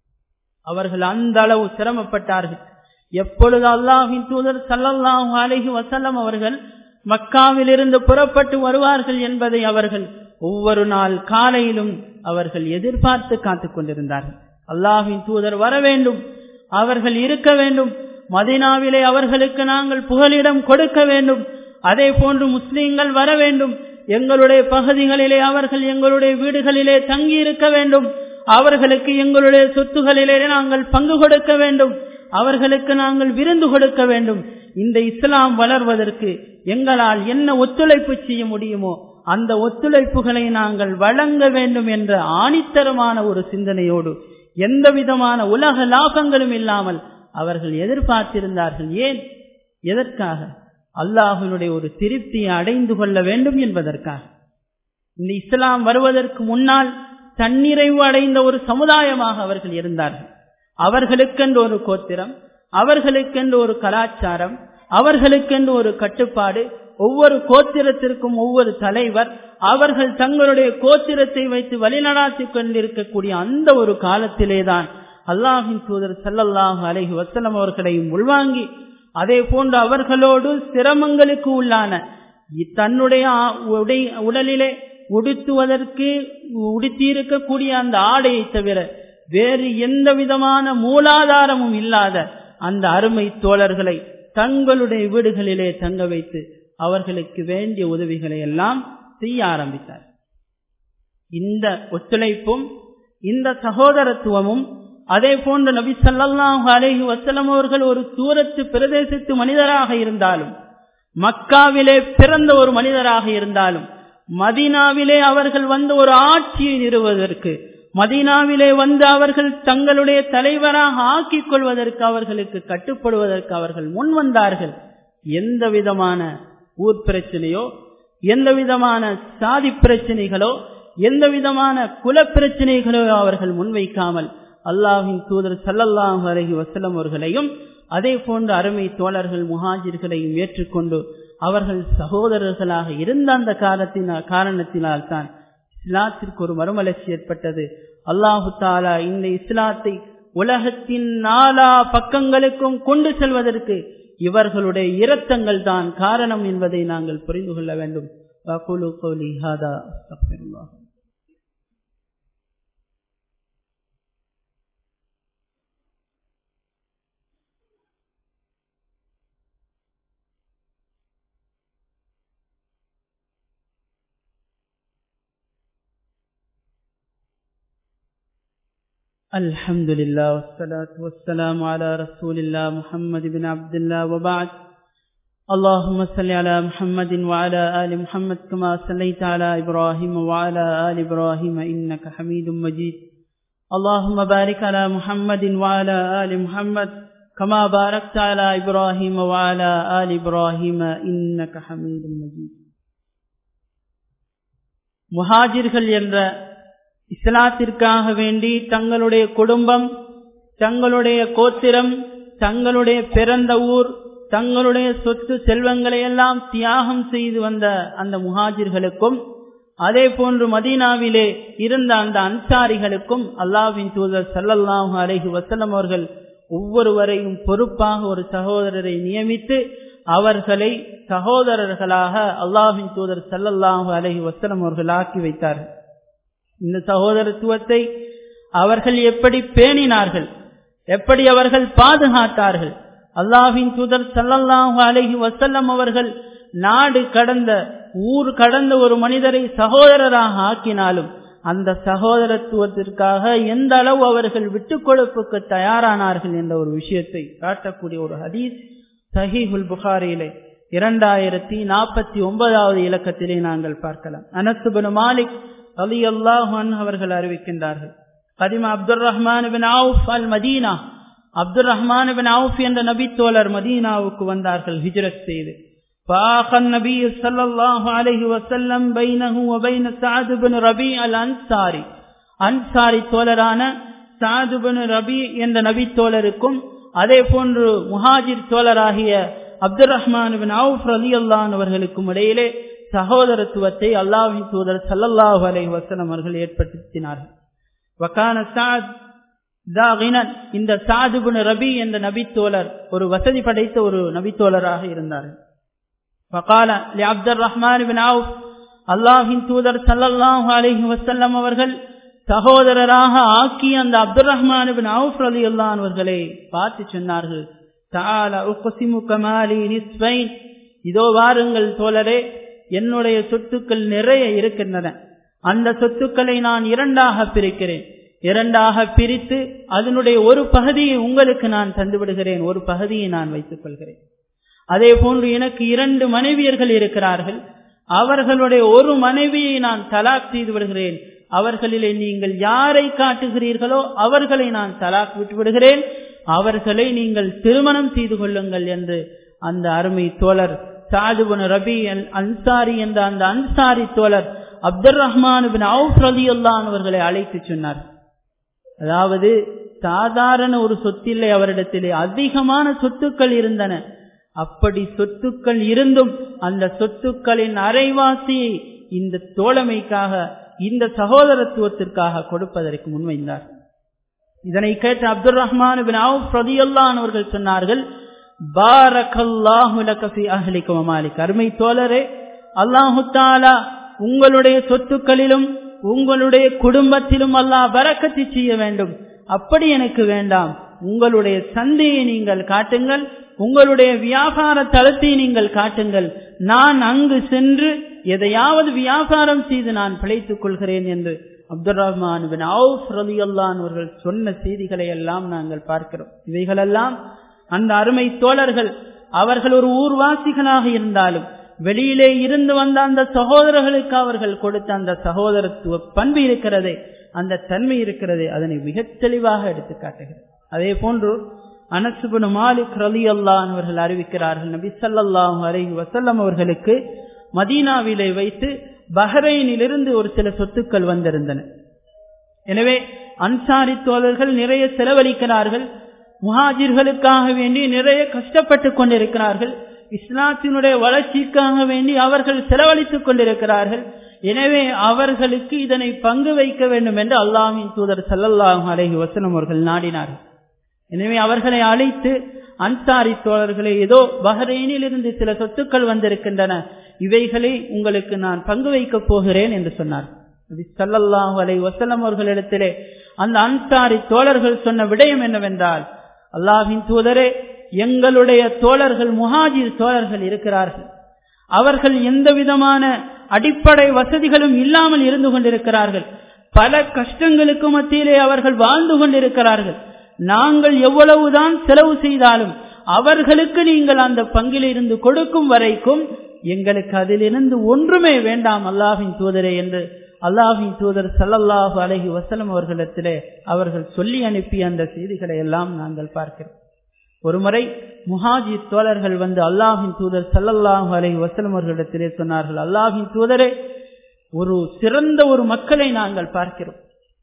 அவர்கள் அந்த அளவு சிரமப்பட்டார்கள் எப்பொழுது அல்லாஹின் தூதர் சல்லல்லாஹு அலஹி வசல்லம் அவர்கள் மக்காவிலிருந்து புறப்பட்டு வருவார்கள் என்பதை அவர்கள் ஒவ்வொரு நாள் காலையிலும் அவர்கள் எதிர்பார்த்து காத்துக் கொண்டிருந்தார்கள் அல்லாஹின் தூதர் வர வேண்டும் அவர்கள் இருக்க வேண்டும் மதினாவிலே அவர்களுக்கு நாங்கள் புகலிடம் கொடுக்க வேண்டும் அதே போன்று முஸ்லீம்கள் வர வேண்டும் எங்களுடைய பகுதிகளிலே அவர்கள் எங்களுடைய வீடுகளிலே தங்கி இருக்க வேண்டும் அவர்களுக்கு எங்களுடைய சொத்துகளிலே நாங்கள் பங்கு கொடுக்க வேண்டும் அவர்களுக்கு நாங்கள் விருந்து கொடுக்க வேண்டும் இந்த இஸ்லாம் வளர்வதற்கு எங்களால் என்ன ஒத்துழைப்பு செய்ய முடியுமோ அந்த ஒத்துழைப்புகளை நாங்கள் வழங்க வேண்டும் என்ற ஆணித்தரமான ஒரு சிந்தனையோடு எந்த விதமான உலக லாபங்களும் இல்லாமல் அவர்கள் எதிர்பார்த்திருந்தார்கள் ஏன் எதற்காக அல்லாஹினுடைய ஒரு திருப்தியை அடைந்து கொள்ள வேண்டும் என்பதற்காக இந்த இஸ்லாம் வருவதற்கு முன்னால் தன்னிறைவு அடைந்த ஒரு சமுதாயமாக அவர்கள் இருந்தார்கள் அவர்களுக்கென்று ஒரு கோத்திரம் அவர்களுக்கென்று ஒரு கலாச்சாரம் அவர்களுக்கென்று ஒரு கட்டுப்பாடு ஒவ்வொரு கோத்திரத்திற்கும் ஒவ்வொரு தலைவர் அவர்கள் தங்களுடைய கோத்திரத்தை வைத்து வழிநடாத்தி கொண்டிருக்கக்கூடிய அந்த ஒரு காலத்திலேதான் அல்லாஹின் தூதர் சல்லல்லாஹு அலஹி வசலம் அவர்களையும் உள்வாங்கி அதே போன்று அவர்களோடு சிரமங்களுக்கு உள்ளான தன்னுடைய உடலிலே உடுத்துவதற்கு உடுத்தியிருக்கக்கூடிய அந்த ஆடையை தவிர வேறு எந்த விதமான மூலாதாரமும் இல்லாத அந்த அருமை தோழர்களை தங்களுடைய வீடுகளிலே தங்க வைத்து அவர்களுக்கு வேண்டிய உதவிகளை எல்லாம் செய்ய ஆரம்பித்தார் இந்த ஒத்துழைப்பும் இந்த சகோதரத்துவமும் அதே போன்று நபி சல்லாஹு அலேஹி வசலம் அவர்கள் ஒரு தூரத்து பிரதேசத்து மனிதராக இருந்தாலும் மக்காவிலே பிறந்த ஒரு மனிதராக இருந்தாலும் மதீனாவிலே அவர்கள் வந்து ஒரு ஆட்சியை நிறுவதற்கு மதீனாவிலே வந்து அவர்கள் தங்களுடைய தலைவராக ஆக்கிக் கொள்வதற்கு அவர்களுக்கு கட்டுப்படுவதற்கு அவர்கள் முன் வந்தார்கள் எந்த விதமான ஊர் பிரச்சனையோ எந்த விதமான சாதி பிரச்சனைகளோ எந்த விதமான குல பிரச்சனைகளோ அவர்கள் முன்வைக்காமல் அல்லாஹின் தூதர் சல்லல்லாஹு அலஹி வசலம் அவர்களையும் அதே போன்ற அருமை தோழர்கள் முஹாஜிர்களையும் ஏற்றுக்கொண்டு அவர்கள் சகோதரர்களாக இருந்த அந்த காலத்தினால் காரணத்தினால் தான் இஸ்லாத்திற்கு ஒரு மறுமலர்ச்சி ஏற்பட்டது அல்லாஹு தாலா இந்த இஸ்லாத்தை உலகத்தின் நாலா பக்கங்களுக்கும் கொண்டு செல்வதற்கு இவர்களுடைய இரத்தங்கள் தான் காரணம் என்பதை நாங்கள் புரிந்து கொள்ள வேண்டும் الحمد لله والصلاة والسلام على رسول الله محمد بن عبد الله وبعد اللهم صل على محمد وعلى آل محمد كما صليت على إبراهيم وعلى آل إبراهيم إنك حميد مجيد اللهم بارك على محمد وعلى آل محمد كما باركت على إبراهيم وعلى آل إبراهيم إنك حميد مجيد முஹாஜிர்கள் என்ற இஸ்லாத்திற்காக வேண்டி தங்களுடைய குடும்பம் தங்களுடைய கோத்திரம் தங்களுடைய பிறந்த ஊர் தங்களுடைய சொத்து செல்வங்களை எல்லாம் தியாகம் செய்து வந்த அந்த முஹாஜிர்களுக்கும் அதே போன்று மதீனாவிலே இருந்த அந்த அன்சாரிகளுக்கும் அல்லாவின் தூதர் சல்லல்லாஹு அலைஹி வசல்லம் அவர்கள் ஒவ்வொருவரையும் பொறுப்பாக ஒரு சகோதரரை நியமித்து அவர்களை சகோதரர்களாக அல்லாஹின் தூதர் சல்லல்லாஹு அலைஹி வசல்லம் அவர்கள் ஆக்கி வைத்தார்கள் இந்த சகோதரத்துவத்தை அவர்கள் எப்படி பேணினார்கள் எப்படி அவர்கள் பாதுகாத்தார்கள் அல்லாஹின் தூதர் சல்லல்லாஹு அலஹி வசல்லம் அவர்கள் நாடு கடந்த ஊர் கடந்த ஒரு மனிதரை சகோதரராக ஆக்கினாலும் அந்த சகோதரத்துவத்திற்காக எந்த அளவு அவர்கள் விட்டுக் கொடுப்புக்கு தயாரானார்கள் என்ற ஒரு விஷயத்தை காட்டக்கூடிய ஒரு ஹதீஸ் சஹீஹுல் புகாரியிலே இரண்டாயிரத்தி நாற்பத்தி ஒன்பதாவது இலக்கத்திலே நாங்கள் பார்க்கலாம் அனசுபனு மாலிக் அலி அல்லாஹன் அவர்கள் அறிவிக்கின்றார்கள் கதிமா அப்துல் ரஹ்மான் பின் அவுஃப் அல் மதீனா அப்துல் ரஹ்மான் பின் அவுஃப் என்ற நபி தோழர் மதீனாவுக்கு வந்தார்கள் ஹிஜ்ரத் செய்து فآخ النبي صلى الله عليه وسلم بينه وبين سعد بن ربيع الأنصاري அன்சாரி தோழரான சாது பின் ரபி என்ற நபி தோழருக்கும் அதே போன்று முஹாஜிர் தோழராகிய அப்துல் ரஹ்மான் பின் அவுஃப் அலி அல்லான் அவர்களுக்கும் இடையிலே சகோதரத்துவத்தை அல்லாஹின் தூதர் சல்லல்லாஹு அலை வசலம் அவர்கள் ஏற்படுத்தினார்கள் வக்கான சாத் தாகினன் இந்த சாதுபுன் ரபி என்ற நபித்தோழர் ஒரு வசதி படைத்த ஒரு நபித்தோழராக இருந்தார்கள் வக்கால அப்துல் ரஹ்மான் பின் அவுஃப் அல்லாஹின் தூதர் சல்லல்லாஹு அலைஹி வசல்லம் அவர்கள் சகோதரராக ஆக்கி அந்த அப்துல் ரஹ்மான் பின் அவுஃப் அலி அல்லான் அவர்களை பார்த்து சொன்னார்கள் தால உக்சிமு கமாலி நிஸ்வைன் இதோ வாருங்கள் தோழரே என்னுடைய சொத்துக்கள் நிறைய இருக்கின்றன அந்த சொத்துக்களை நான் இரண்டாக பிரிக்கிறேன் இரண்டாக பிரித்து அதனுடைய ஒரு பகுதியை உங்களுக்கு நான் தந்துவிடுகிறேன் ஒரு பகுதியை நான் வைத்துக் கொள்கிறேன் அதே போன்று எனக்கு இரண்டு மனைவியர்கள் இருக்கிறார்கள் அவர்களுடைய ஒரு மனைவியை நான் தலாக் செய்து விடுகிறேன் அவர்களிலே நீங்கள் யாரை காட்டுகிறீர்களோ அவர்களை நான் தலாக் விட்டு விடுகிறேன் அவர்களை நீங்கள் திருமணம் செய்து கொள்ளுங்கள் என்று அந்த அருமை தோழர் சாதுபன் ரபி அல் அன்சாரி என்ற அந்த அன்சாரி தோழர் அப்துல் ரஹ்மான் பின் அவுஃப் ரலி அவர்களை அழைத்து சொன்னார் அதாவது சாதாரண ஒரு சொத்தில்லை அவரிடத்திலே அதிகமான சொத்துக்கள் இருந்தன அப்படி சொத்துக்கள் இருந்தும் அந்த சொத்துக்களின் அரைவாசியை இந்த தோழமைக்காக இந்த சகோதரத்துவத்திற்காக கொடுப்பதற்கு முன்வைந்தார் இதனை கேட்ட அப்துல் ரஹ்மான் பின் அவுஃப் ரலி அவர்கள் சொன்னார்கள் அருமை தோழரே அல்லாஹு தாலா உங்களுடைய சொத்துக்களிலும் உங்களுடைய குடும்பத்திலும் அல்லாஹ் வரக்கத்தி செய்ய வேண்டும் அப்படி எனக்கு வேண்டாம் உங்களுடைய சந்தையை நீங்கள் காட்டுங்கள் உங்களுடைய வியாபார தளத்தை நீங்கள் காட்டுங்கள் நான் அங்கு சென்று எதையாவது வியாபாரம் செய்து நான் பிழைத்துக் கொள்கிறேன் என்று அப்துல் ரஹ்மான் பின் அவுஃப் ரலி அவர்கள் சொன்ன செய்திகளை எல்லாம் நாங்கள் பார்க்கிறோம் இவைகளெல்லாம் அந்த அருமை தோழர்கள் அவர்கள் ஒரு ஊர்வாசிகளாக இருந்தாலும் வெளியிலே இருந்து வந்த அந்த சகோதரர்களுக்கு அவர்கள் கொடுத்த அந்த சகோதரத்துவ பண்பு இருக்கிறதே அந்த தன்மை இருக்கிறது அதனை மிக தெளிவாக எடுத்து காட்டுகிறது அதே போன்று அனசுபுன் மாலிக் ரலி அல்லான் அவர்கள் அறிவிக்கிறார்கள் நபி சல்லாஹூ அலை வசல்லம் அவர்களுக்கு மதீனாவிலே வைத்து பஹ்ரைனிலிருந்து ஒரு சில சொத்துக்கள் வந்திருந்தன எனவே அன்சாரி தோழர்கள் நிறைய செலவழிக்கிறார்கள் முஹாஜிர்களுக்காக வேண்டி நிறைய கஷ்டப்பட்டு கொண்டிருக்கிறார்கள் இஸ்லாத்தினுடைய வளர்ச்சிக்காக வேண்டி அவர்கள் செலவழித்துக் கொண்டிருக்கிறார்கள் எனவே அவர்களுக்கு இதனை பங்கு வைக்க வேண்டும் என்று அல்லாஹின் தூதர் சல்லல்லாஹு அலஹி வசனம் அவர்கள் நாடினார்கள் எனவே அவர்களை அழைத்து அன்சாரி தோழர்களை ஏதோ பஹ்ரைனில் இருந்து சில சொத்துக்கள் வந்திருக்கின்றன இவைகளை உங்களுக்கு நான் பங்கு வைக்கப் போகிறேன் என்று சொன்னார் சல்லல்லாஹு அலை வசலம் அவர்களிடத்திலே அந்த அன்சாரி தோழர்கள் சொன்ன விடயம் என்னவென்றால் அல்லாஹின் தூதரே எங்களுடைய தோழர்கள் முஹாஜிர் தோழர்கள் இருக்கிறார்கள் அவர்கள் எந்த விதமான அடிப்படை வசதிகளும் இல்லாமல் இருந்து கொண்டிருக்கிறார்கள் பல கஷ்டங்களுக்கு மத்தியிலே அவர்கள் வாழ்ந்து கொண்டிருக்கிறார்கள் நாங்கள் எவ்வளவுதான் செலவு செய்தாலும் அவர்களுக்கு நீங்கள் அந்த பங்கில் இருந்து கொடுக்கும் வரைக்கும் எங்களுக்கு அதிலிருந்து ஒன்றுமே வேண்டாம் அல்லாஹின் தூதரே என்று அல்லாஹின் தூதர் சல்லல்லாஹு அலஹி வசலம் அவர்களிடத்திலே அவர்கள் சொல்லி அனுப்பிய அந்த செய்திகளை எல்லாம் நாங்கள் பார்க்கிறோம் ஒருமுறை முஹாஜி தோழர்கள் வந்து அல்லாஹின் தூதர் சல்லல்லாஹு அலஹி வசலம் அவர்களிடத்திலே சொன்னார்கள் அல்லாஹின் தூதரே ஒரு சிறந்த ஒரு மக்களை நாங்கள் பார்க்கிறோம்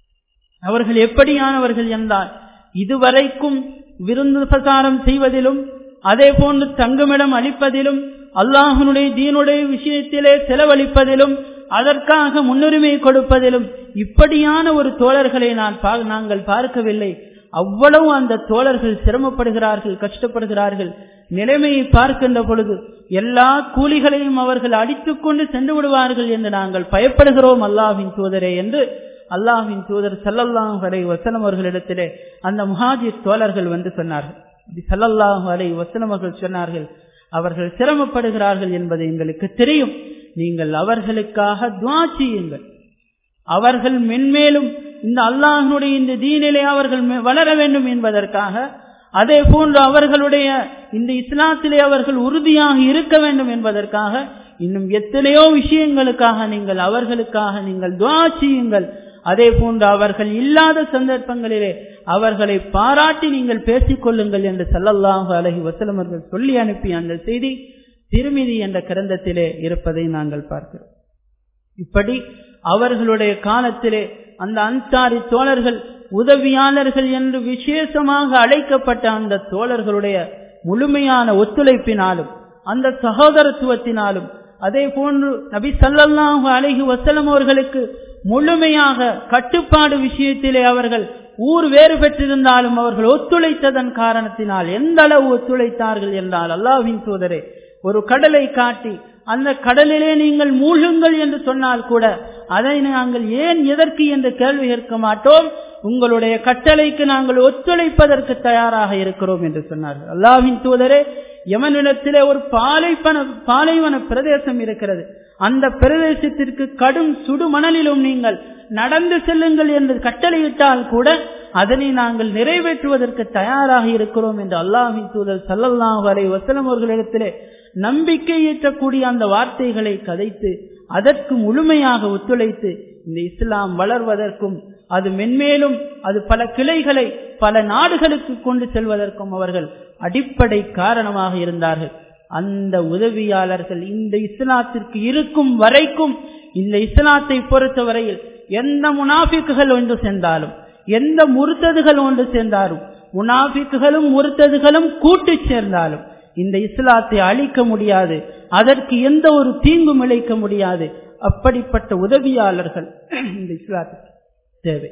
அவர்கள் எப்படியானவர்கள் என்றால் இதுவரைக்கும் விருந்து பிரசாரம் செய்வதிலும் அதே போன்று தங்குமிடம் அளிப்பதிலும் அல்லாஹனுடைய தீனுடைய விஷயத்திலே செலவழிப்பதிலும் அதற்காக முன்னுரிமை கொடுப்பதிலும் இப்படியான ஒரு தோழர்களை நான் நாங்கள் பார்க்கவில்லை அவ்வளவு அந்த தோழர்கள் சிரமப்படுகிறார்கள் கஷ்டப்படுகிறார்கள் நிலைமையை பார்க்கின்ற பொழுது எல்லா கூலிகளையும் அவர்கள் அடித்துக் கொண்டு சென்று விடுவார்கள் என்று நாங்கள் பயப்படுகிறோம் அல்லாஹின் தூதரே என்று அல்லாஹின் தூதர் சல்லல்லாஹு அலை வசனம் அவர்களிடத்திலே அந்த முஹாஜிர் தோழர்கள் வந்து சொன்னார்கள் சல்லல்லாஹு அலை வசனம் அவர்கள் சொன்னார்கள் அவர்கள் சிரமப்படுகிறார்கள் என்பது எங்களுக்கு தெரியும் நீங்கள் அவர்களுக்காக துவா செய்யுங்கள் அவர்கள் மென்மேலும் இந்த அல்லாஹனுடைய இந்த தீனிலே அவர்கள் வளர வேண்டும் என்பதற்காக அதே போன்று அவர்களுடைய இந்த இஸ்லாத்திலே அவர்கள் உறுதியாக இருக்க வேண்டும் என்பதற்காக இன்னும் எத்தனையோ விஷயங்களுக்காக நீங்கள் அவர்களுக்காக நீங்கள் துவா செய்யுங்கள் அதே போன்று அவர்கள் இல்லாத சந்தர்ப்பங்களிலே அவர்களை பாராட்டி நீங்கள் பேசிக் கொள்ளுங்கள் என்று சல்லல்லாஹு அலஹி வசலம் அவர்கள் சொல்லி அனுப்பிய அந்த செய்தி திருமிதி என்ற கிரந்தத்திலே இருப்பதை நாங்கள் பார்க்கிறோம் இப்படி அவர்களுடைய காலத்திலே அந்த அன்சாரி தோழர்கள் உதவியாளர்கள் என்று விசேஷமாக அழைக்கப்பட்ட அந்த தோழர்களுடைய முழுமையான ஒத்துழைப்பினாலும் அந்த சகோதரத்துவத்தினாலும் அதே போன்று நபி சல்லல்லாஹு அலஹி வசலம் அவர்களுக்கு முழுமையாக கட்டுப்பாடு விஷயத்திலே அவர்கள் ஊர் வேறு பெற்றிருந்தாலும் அவர்கள் ஒத்துழைத்ததன் காரணத்தினால் எந்த அளவு ஒத்துழைத்தார்கள் என்றால் அல்லாஹின் சோதரே ஒரு கடலை காட்டி அந்த கடலிலே நீங்கள் மூழ்குங்கள் என்று சொன்னால் கூட அதை நாங்கள் ஏன் எதற்கு என்று கேள்வி கேட்க மாட்டோம் உங்களுடைய கட்டளைக்கு நாங்கள் ஒத்துழைப்பதற்கு தயாராக இருக்கிறோம் என்று சொன்னார்கள் அல்லாஹின் தூதரே யமனிடத்திலே ஒரு பாலைப்பன பாலைவன பிரதேசம் இருக்கிறது அந்த பிரதேசத்திற்கு கடும் சுடு மணலிலும் நீங்கள் நடந்து செல்லுங்கள் என்று கட்டளையிட்டால் கூட அதனை நாங்கள் நிறைவேற்றுவதற்கு தயாராக இருக்கிறோம் என்று அல்லாஹின் தூதர் சல்லல்லாஹு அலை வசலம் அவர்களிடத்திலே நம்பிக்கையேற்றக்கூடிய அந்த வார்த்தைகளை கதைத்து அதற்கு முழுமையாக ஒத்துழைத்து இந்த இஸ்லாம் வளர்வதற்கும் அது மென்மேலும் அது பல கிளைகளை பல நாடுகளுக்கு கொண்டு செல்வதற்கும் அவர்கள் அடிப்படை காரணமாக இருந்தார்கள் அந்த உதவியாளர்கள் இந்த இஸ்லாத்திற்கு இருக்கும் வரைக்கும் இந்த இஸ்லாத்தை பொறுத்தவரையில் எந்த முனாஃபிக்குகள் ஒன்று சேர்ந்தாலும் எந்த முறுத்ததுகள் ஒன்று சேர்ந்தாலும் முனாஃபிக்குகளும் முறுத்ததுகளும் கூட்டு சேர்ந்தாலும் இந்த இஸ்லாத்தை அழிக்க முடியாது அதற்கு எந்த ஒரு தீங்கும் இழைக்க முடியாது அப்படிப்பட்ட உதவியாளர்கள் இந்த இஸ்லாத்துக்கு தேவை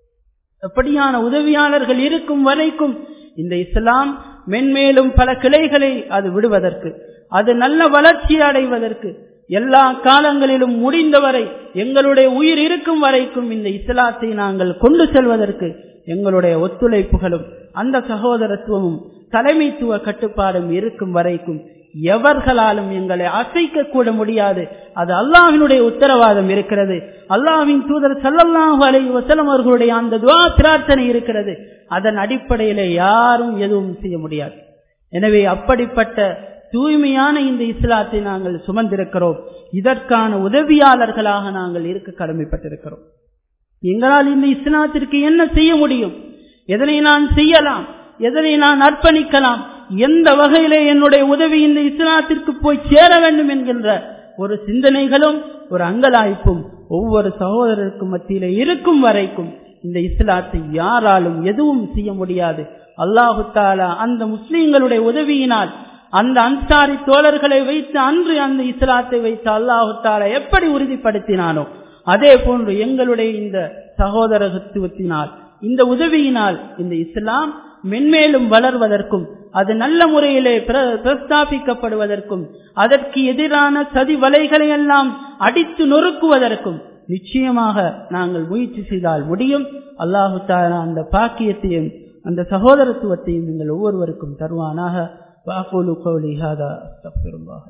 அப்படியான உதவியாளர்கள் இருக்கும் வரைக்கும் இந்த இஸ்லாம் மென்மேலும் பல கிளைகளை அது விடுவதற்கு அது நல்ல வளர்ச்சி அடைவதற்கு எல்லா காலங்களிலும் முடிந்தவரை எங்களுடைய உயிர் இருக்கும் வரைக்கும் இந்த இஸ்லாத்தை நாங்கள் கொண்டு செல்வதற்கு எங்களுடைய ஒத்துழைப்புகளும் அந்த சகோதரத்துவமும் தலைமைத்துவ கட்டுப்பாடும் இருக்கும் வரைக்கும் எவர்களாலும் எங்களை அசைக்க கூட முடியாது அது அல்லாஹினுடைய உத்தரவாதம் இருக்கிறது அல்லாஹின் தூதர் சல்லல்லாஹு அலை வசலம் அவர்களுடைய அந்த துவா பிரார்த்தனை இருக்கிறது அதன் அடிப்படையிலே யாரும் எதுவும் செய்ய முடியாது எனவே அப்படிப்பட்ட தூய்மையான இந்த இஸ்லாத்தை நாங்கள் சுமந்திருக்கிறோம் இதற்கான உதவியாளர்களாக நாங்கள் இருக்க கடமைப்பட்டிருக்கிறோம் எங்களால் இந்த இஸ்லாத்திற்கு என்ன செய்ய முடியும் எதனை நான் செய்யலாம் எதனை நான் அர்ப்பணிக்கலாம் எந்த வகையிலே என்னுடைய உதவி இந்த இஸ்லாத்திற்கு போய் சேர வேண்டும் என்கின்ற ஒரு சிந்தனைகளும் ஒரு அங்கலாய்ப்பும் ஒவ்வொரு சகோதரருக்கும் மத்தியிலே இருக்கும் வரைக்கும் இந்த இஸ்லாத்தை யாராலும் எதுவும் செய்ய முடியாது அல்லாஹு தாலா அந்த முஸ்லீம்களுடைய உதவியினால் அந்த அன்சாரி தோழர்களை வைத்து அன்று அந்த இஸ்லாத்தை வைத்து அல்லாஹு தாலா எப்படி உறுதிப்படுத்தினானோ அதே போன்று எங்களுடைய இந்த சகோதரத்துவத்தினால் இந்த உதவியினால் இந்த இஸ்லாம் மென்மேலும் வளர்வதற்கும் அது நல்ல முறையிலே பிரஸ்தாபிக்கப்படுவதற்கும் அதற்கு எதிரான சதி வலைகளை எல்லாம் அடித்து நொறுக்குவதற்கும் நிச்சயமாக நாங்கள் முயற்சி செய்தால் முடியும் அல்லாஹு தாலா அந்த பாக்கியத்தையும் அந்த சகோதரத்துவத்தையும் நீங்கள் ஒவ்வொருவருக்கும் தருவானாக வாகோலு கௌலி ஹாதா அஸ்தக்ஃபிருல்லாஹ்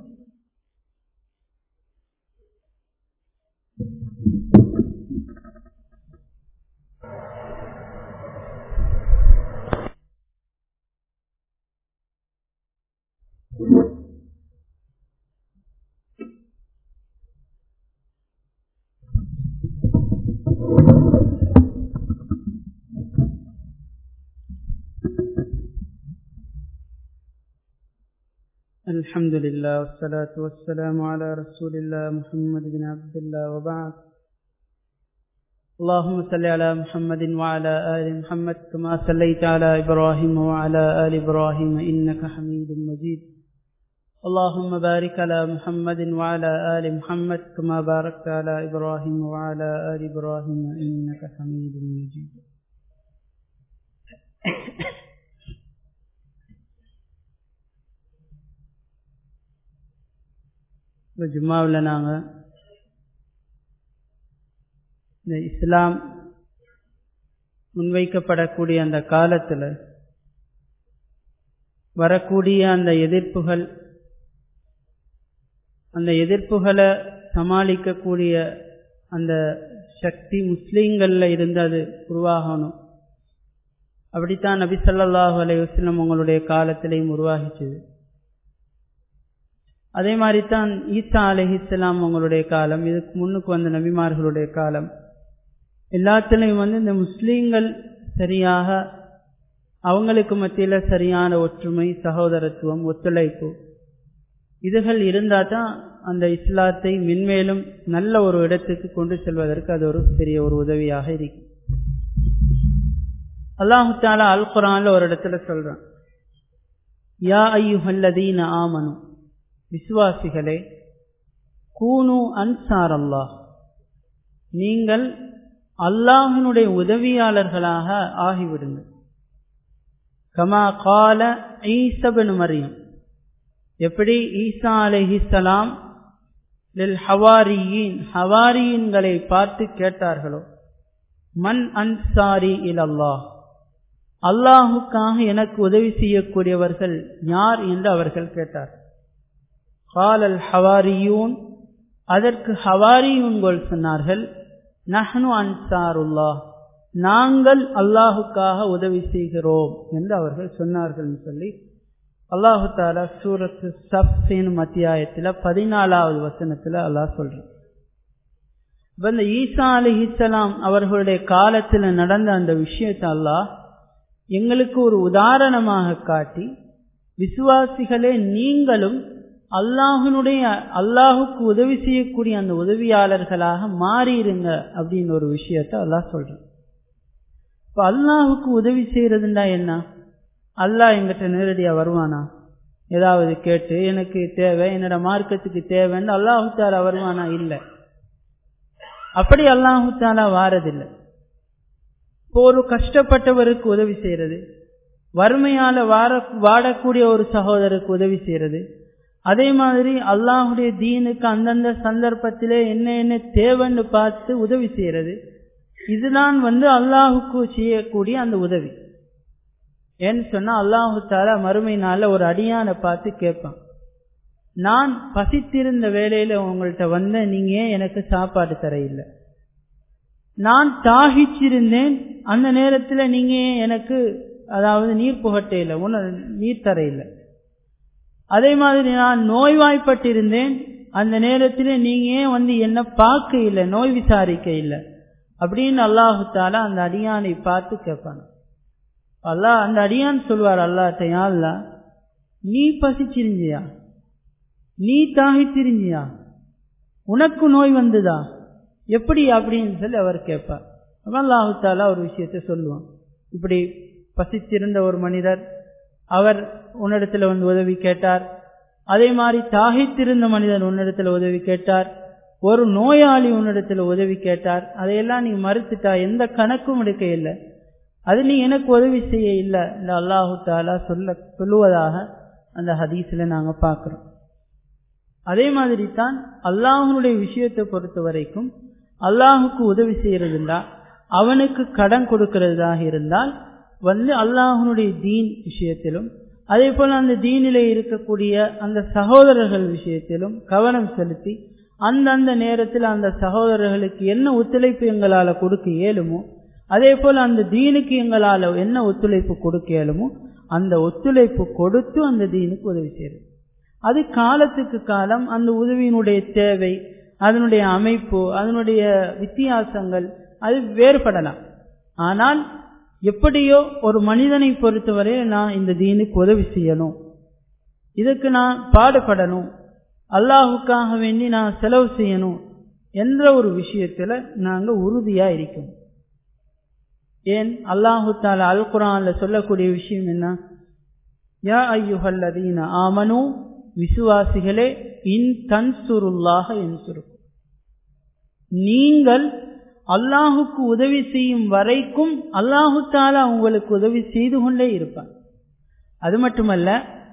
الحمد لله والصلاة والسلام على رسول الله محمد بن عبد الله وبعد اللهم صل على محمد وعلى آل محمد كما صليت على إبراهيم وعلى آل إبراهيم إنك حميد مجيد اللهم بارك على محمد وعلى آل محمد كما باركت على إبراهيم وعلى آل إبراهيم إنك حميد مجيد இப்போ ஜும்மாவில் நாங்கள் இந்த இஸ்லாம் முன்வைக்கப்படக்கூடிய அந்த காலத்தில் வரக்கூடிய அந்த எதிர்ப்புகள் அந்த எதிர்ப்புகளை சமாளிக்கக்கூடிய அந்த சக்தி முஸ்லீம்களில் இருந்து அது உருவாகணும் அப்படித்தான் நபி சல்லாஹூ அலையுஸ்லம் உங்களுடைய காலத்திலையும் உருவாகிச்சது அதே மாதிரி தான் ஈசா அலஹிஸ்லாம் உங்களுடைய காலம் இதுக்கு முன்னுக்கு வந்த நபிமார்களுடைய காலம் எல்லாத்துலேயும் வந்து இந்த முஸ்லீம்கள் சரியாக அவங்களுக்கு மத்தியில் சரியான ஒற்றுமை சகோதரத்துவம் ஒத்துழைப்பு இதுகள் இருந்தால் தான் அந்த இஸ்லாத்தை மென்மேலும் நல்ல ஒரு இடத்துக்கு கொண்டு செல்வதற்கு அது ஒரு பெரிய ஒரு உதவியாக இருக்கும் அல்லாஹு தாலா அல் குரான்ல ஒரு இடத்துல சொல்றான் யா ஐயுஹல்லதீன ஆமனு விசுவாசிகளே கூனு அன்சார் அல்லாஹ் நீங்கள் அல்லாஹினுடைய உதவியாளர்களாக ஆகிவிடுங்கள் கமா கால ஈசபனு மரியம் எப்படி ஈசா அலஹிசலாம் ஹவாரியின் ஹவாரியின்களை பார்த்து கேட்டார்களோ மன் அன்சாரி இல் அல்லாஹ் அல்லாஹுக்காக எனக்கு உதவி செய்யக்கூடியவர்கள் யார் என்று அவர்கள் கேட்டார் காலல் ஹவாரியூன் அதற்கு ஹவாரியூன்கள் சொன்னார்கள் நஹ்னு அன்சாருல்லா நாங்கள் அல்லாஹுக்காக உதவி செய்கிறோம் என்று அவர்கள் சொன்னார்கள் சொல்லி அல்லாஹு தாலா சூரத்து சப்சின் அத்தியாயத்தில் பதினாலாவது வசனத்தில் அல்லாஹ் சொல்றான் இப்போ இந்த ஈசா அலி இஸ்லாம் அவர்களுடைய காலத்தில் நடந்த அந்த விஷயத்தை அல்லாஹ் எங்களுக்கு ஒரு உதாரணமாக காட்டி விசுவாசிகளே நீங்களும் அல்லாஹனுடைய அல்லாஹுக்கு உதவி செய்யக்கூடிய அந்த உதவியாளர்களாக மாறிடுங்க அப்படின்னு ஒரு விஷயத்த அல்லாஹ் சொல்றான் இப்போ அல்லாஹுக்கு உதவி செய்யறதுண்டா என்ன அல்லாஹ் எங்கிட்ட நேரடியாக வருவானா ஏதாவது கேட்டு எனக்கு தேவை என்னோட மார்க்கத்துக்கு தேவைன்னு அல்லாஹு தாலா வருவானா இல்லை அப்படி அல்லாஹு தாலா வாரதில்லை இப்போ ஒரு கஷ்டப்பட்டவருக்கு உதவி செய்யறது வறுமையால வார வாடக்கூடிய ஒரு சகோதரருக்கு உதவி செய்யறது அதே மாதிரி அல்லாஹுடைய தீனுக்கு அந்தந்த சந்தர்ப்பத்திலே என்ன என்ன தேவைன்னு பார்த்து உதவி செய்யறது இதுதான் வந்து அல்லாஹுக்கு செய்யக்கூடிய அந்த உதவி ஏன்னு சொன்னா அல்லாஹு தாலா மறுமை நாளில் ஒரு அடியான பார்த்து கேட்பான் நான் பசித்திருந்த வேலையில உங்கள்கிட்ட வந்த நீங்க ஏன் எனக்கு சாப்பாடு தர இல்லை நான் தாகிச்சிருந்தேன் அந்த நேரத்தில் நீங்க எனக்கு அதாவது நீர் புகட்டையில் உண நீர் தர இல்லை அதே மாதிரி நான் நோய்வாய்ப்பட்டிருந்தேன் அந்த நேரத்தில் நீங்க ஏன் வந்து என்ன பார்க்க இல்லை நோய் விசாரிக்க இல்லை அப்படின்னு அல்லாஹு தாலா அந்த அடியானை பார்த்து கேட்பான் அல்லாஹ் அந்த அடியான் சொல்வார் அல்லாட்டையா அல்லா நீ பசிச்சிருந்தியா நீ தாகித்திருந்தியா உனக்கு நோய் வந்ததா எப்படி அப்படின்னு சொல்லி அவர் கேட்பார் அல்லாஹு தாலா ஒரு விஷயத்த சொல்லுவான் இப்படி பசித்திருந்த ஒரு மனிதர் அவர் உன்னிடத்துல வந்து உதவி கேட்டார் அதே மாதிரி தாகித்திருந்த மனிதன் உன்னிடத்துல உதவி கேட்டார் ஒரு நோயாளி உன்னிடத்துல உதவி கேட்டார் அதையெல்லாம் நீ மறுத்துட்டா எந்த கணக்கும் எடுக்க இல்லை அது நீ எனக்கு உதவி செய்ய இல்லை இந்த அல்லாஹு தாலா சொல்ல சொல்லுவதாக அந்த ஹதீஸ்ல நாங்க பார்க்கிறோம் அதே மாதிரி தான் அல்லாஹனுடைய விஷயத்தை பொறுத்த வரைக்கும் அல்லாஹுக்கு உதவி செய்யறதுண்டா அவனுக்கு கடன் கொடுக்கிறதாக இருந்தால் வந்து அல்லாஹனுடைய தீன் விஷயத்திலும் அதே போல அந்த தீனிலே இருக்கக்கூடிய அந்த சகோதரர்கள் விஷயத்திலும் கவனம் செலுத்தி அந்தந்த நேரத்தில் அந்த சகோதரர்களுக்கு என்ன ஒத்துழைப்பு எங்களால கொடுக்க இயலுமோ அதே போல அந்த தீனுக்கு எங்களால என்ன ஒத்துழைப்பு கொடுக்க இயலுமோ அந்த ஒத்துழைப்பு கொடுத்து அந்த தீனுக்கு உதவி செய்யுது அது காலத்துக்கு காலம் அந்த உதவியினுடைய தேவை அதனுடைய அமைப்பு அதனுடைய வித்தியாசங்கள் அது வேறுபடலாம் ஆனால் எப்படியோ ஒரு மனிதனை பொறுத்தவரை நான் இந்த தீனுக்கு உதவி செய்யணும் இதுக்கு நான் பாடுபடணும் அல்லாஹுக்காக வேண்டி நான் செலவு செய்யணும் என்ற ஒரு விஷயத்துல நாங்க உறுதியா இருக்கோம் ஏன் அல்லாஹு தாலா அல் குரான்ல சொல்லக்கூடிய விஷயம் என்ன யா ஐயுஹல்லதீன ஆமனு விசுவாசிகளே இன் தன்சுருல்லாக என்சுருக்கும் நீங்கள் அல்லாஹுக்கு உதவி செய்யும் வரைக்கும் அல்லாஹு தாலா உங்களுக்கு உதவி செய்து கொண்டே இருப்பான் அது மட்டுமல்ல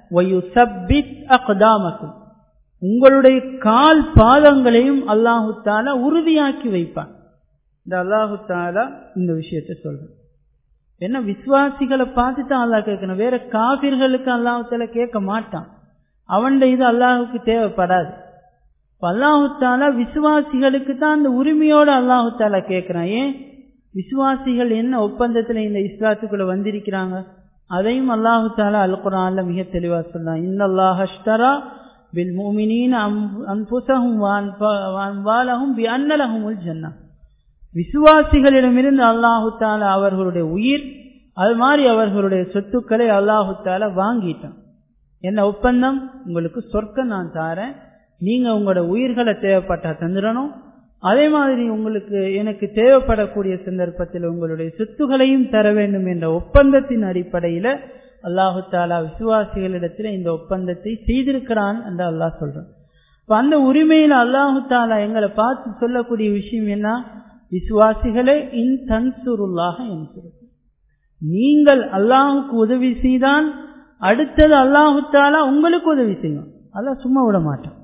அக்தாமக்கும் உங்களுடைய கால் பாதங்களையும் அல்லாஹு தாலா உறுதியாக்கி வைப்பான் இந்த அல்லாஹு தாலா இந்த விஷயத்த சொல்றேன் என்ன விசுவாசிகளை பார்த்து தான் அல்லாஹ் கேட்கணும் வேற காபிர்களுக்கு அல்லாஹு தாலா கேட்க மாட்டான் அவன் இது அல்லாஹுக்கு தேவைப்படாது அல்லாஹு தாலா விசுவாசிகளுக்கு தான் அந்த உரிமையோட அல்லாஹு தாலா கேட்கிறான் ஏன் விசுவாசிகள் என்ன ஒப்பந்தத்துல இந்த இஸ்லாத்துக்குள்ள வந்திருக்கிறாங்க அதையும் அல்லாஹு தாலா அல் குரான்ல மிக தெளிவா சொன்னான் இந்த அல்லாஹ்டரா பில் மூமினின் அன்புசகும் வாலகும் பி அன்னலகுமுல் ஜன்னா விசுவாசிகளிடமிருந்து அல்லாஹு தாலா அவர்களுடைய உயிர் அது மாதிரி அவர்களுடைய சொத்துக்களை அல்லாஹு தாலா வாங்கிட்டான் என்ன ஒப்பந்தம் உங்களுக்கு சொர்க்கம் நான் தாரேன் நீங்க உங்களோட உயிர்களை தேவைப்பட்டா தந்துடணும் அதே மாதிரி உங்களுக்கு எனக்கு தேவைப்படக்கூடிய சந்தர்ப்பத்தில் உங்களுடைய சொத்துகளையும் தர வேண்டும் என்ற ஒப்பந்தத்தின் அடிப்படையில அல்லாஹு தாலா விசுவாசிகளிடத்தில் இந்த ஒப்பந்தத்தை செய்திருக்கிறான் என்று அல்லாஹ் சொல்றான் இப்ப அந்த உரிமையில அல்லாஹு தாலா எங்களை பார்த்து சொல்லக்கூடிய விஷயம் என்ன விசுவாசிகளே இன் தன்சுருல்லாக என்று நீங்கள் அல்லாஹுக்கு உதவி செய்தான் அடுத்தது அல்லாஹு தாலா உங்களுக்கு உதவி செய்யும் அல்லாஹ் சும்மா விட மாட்டான்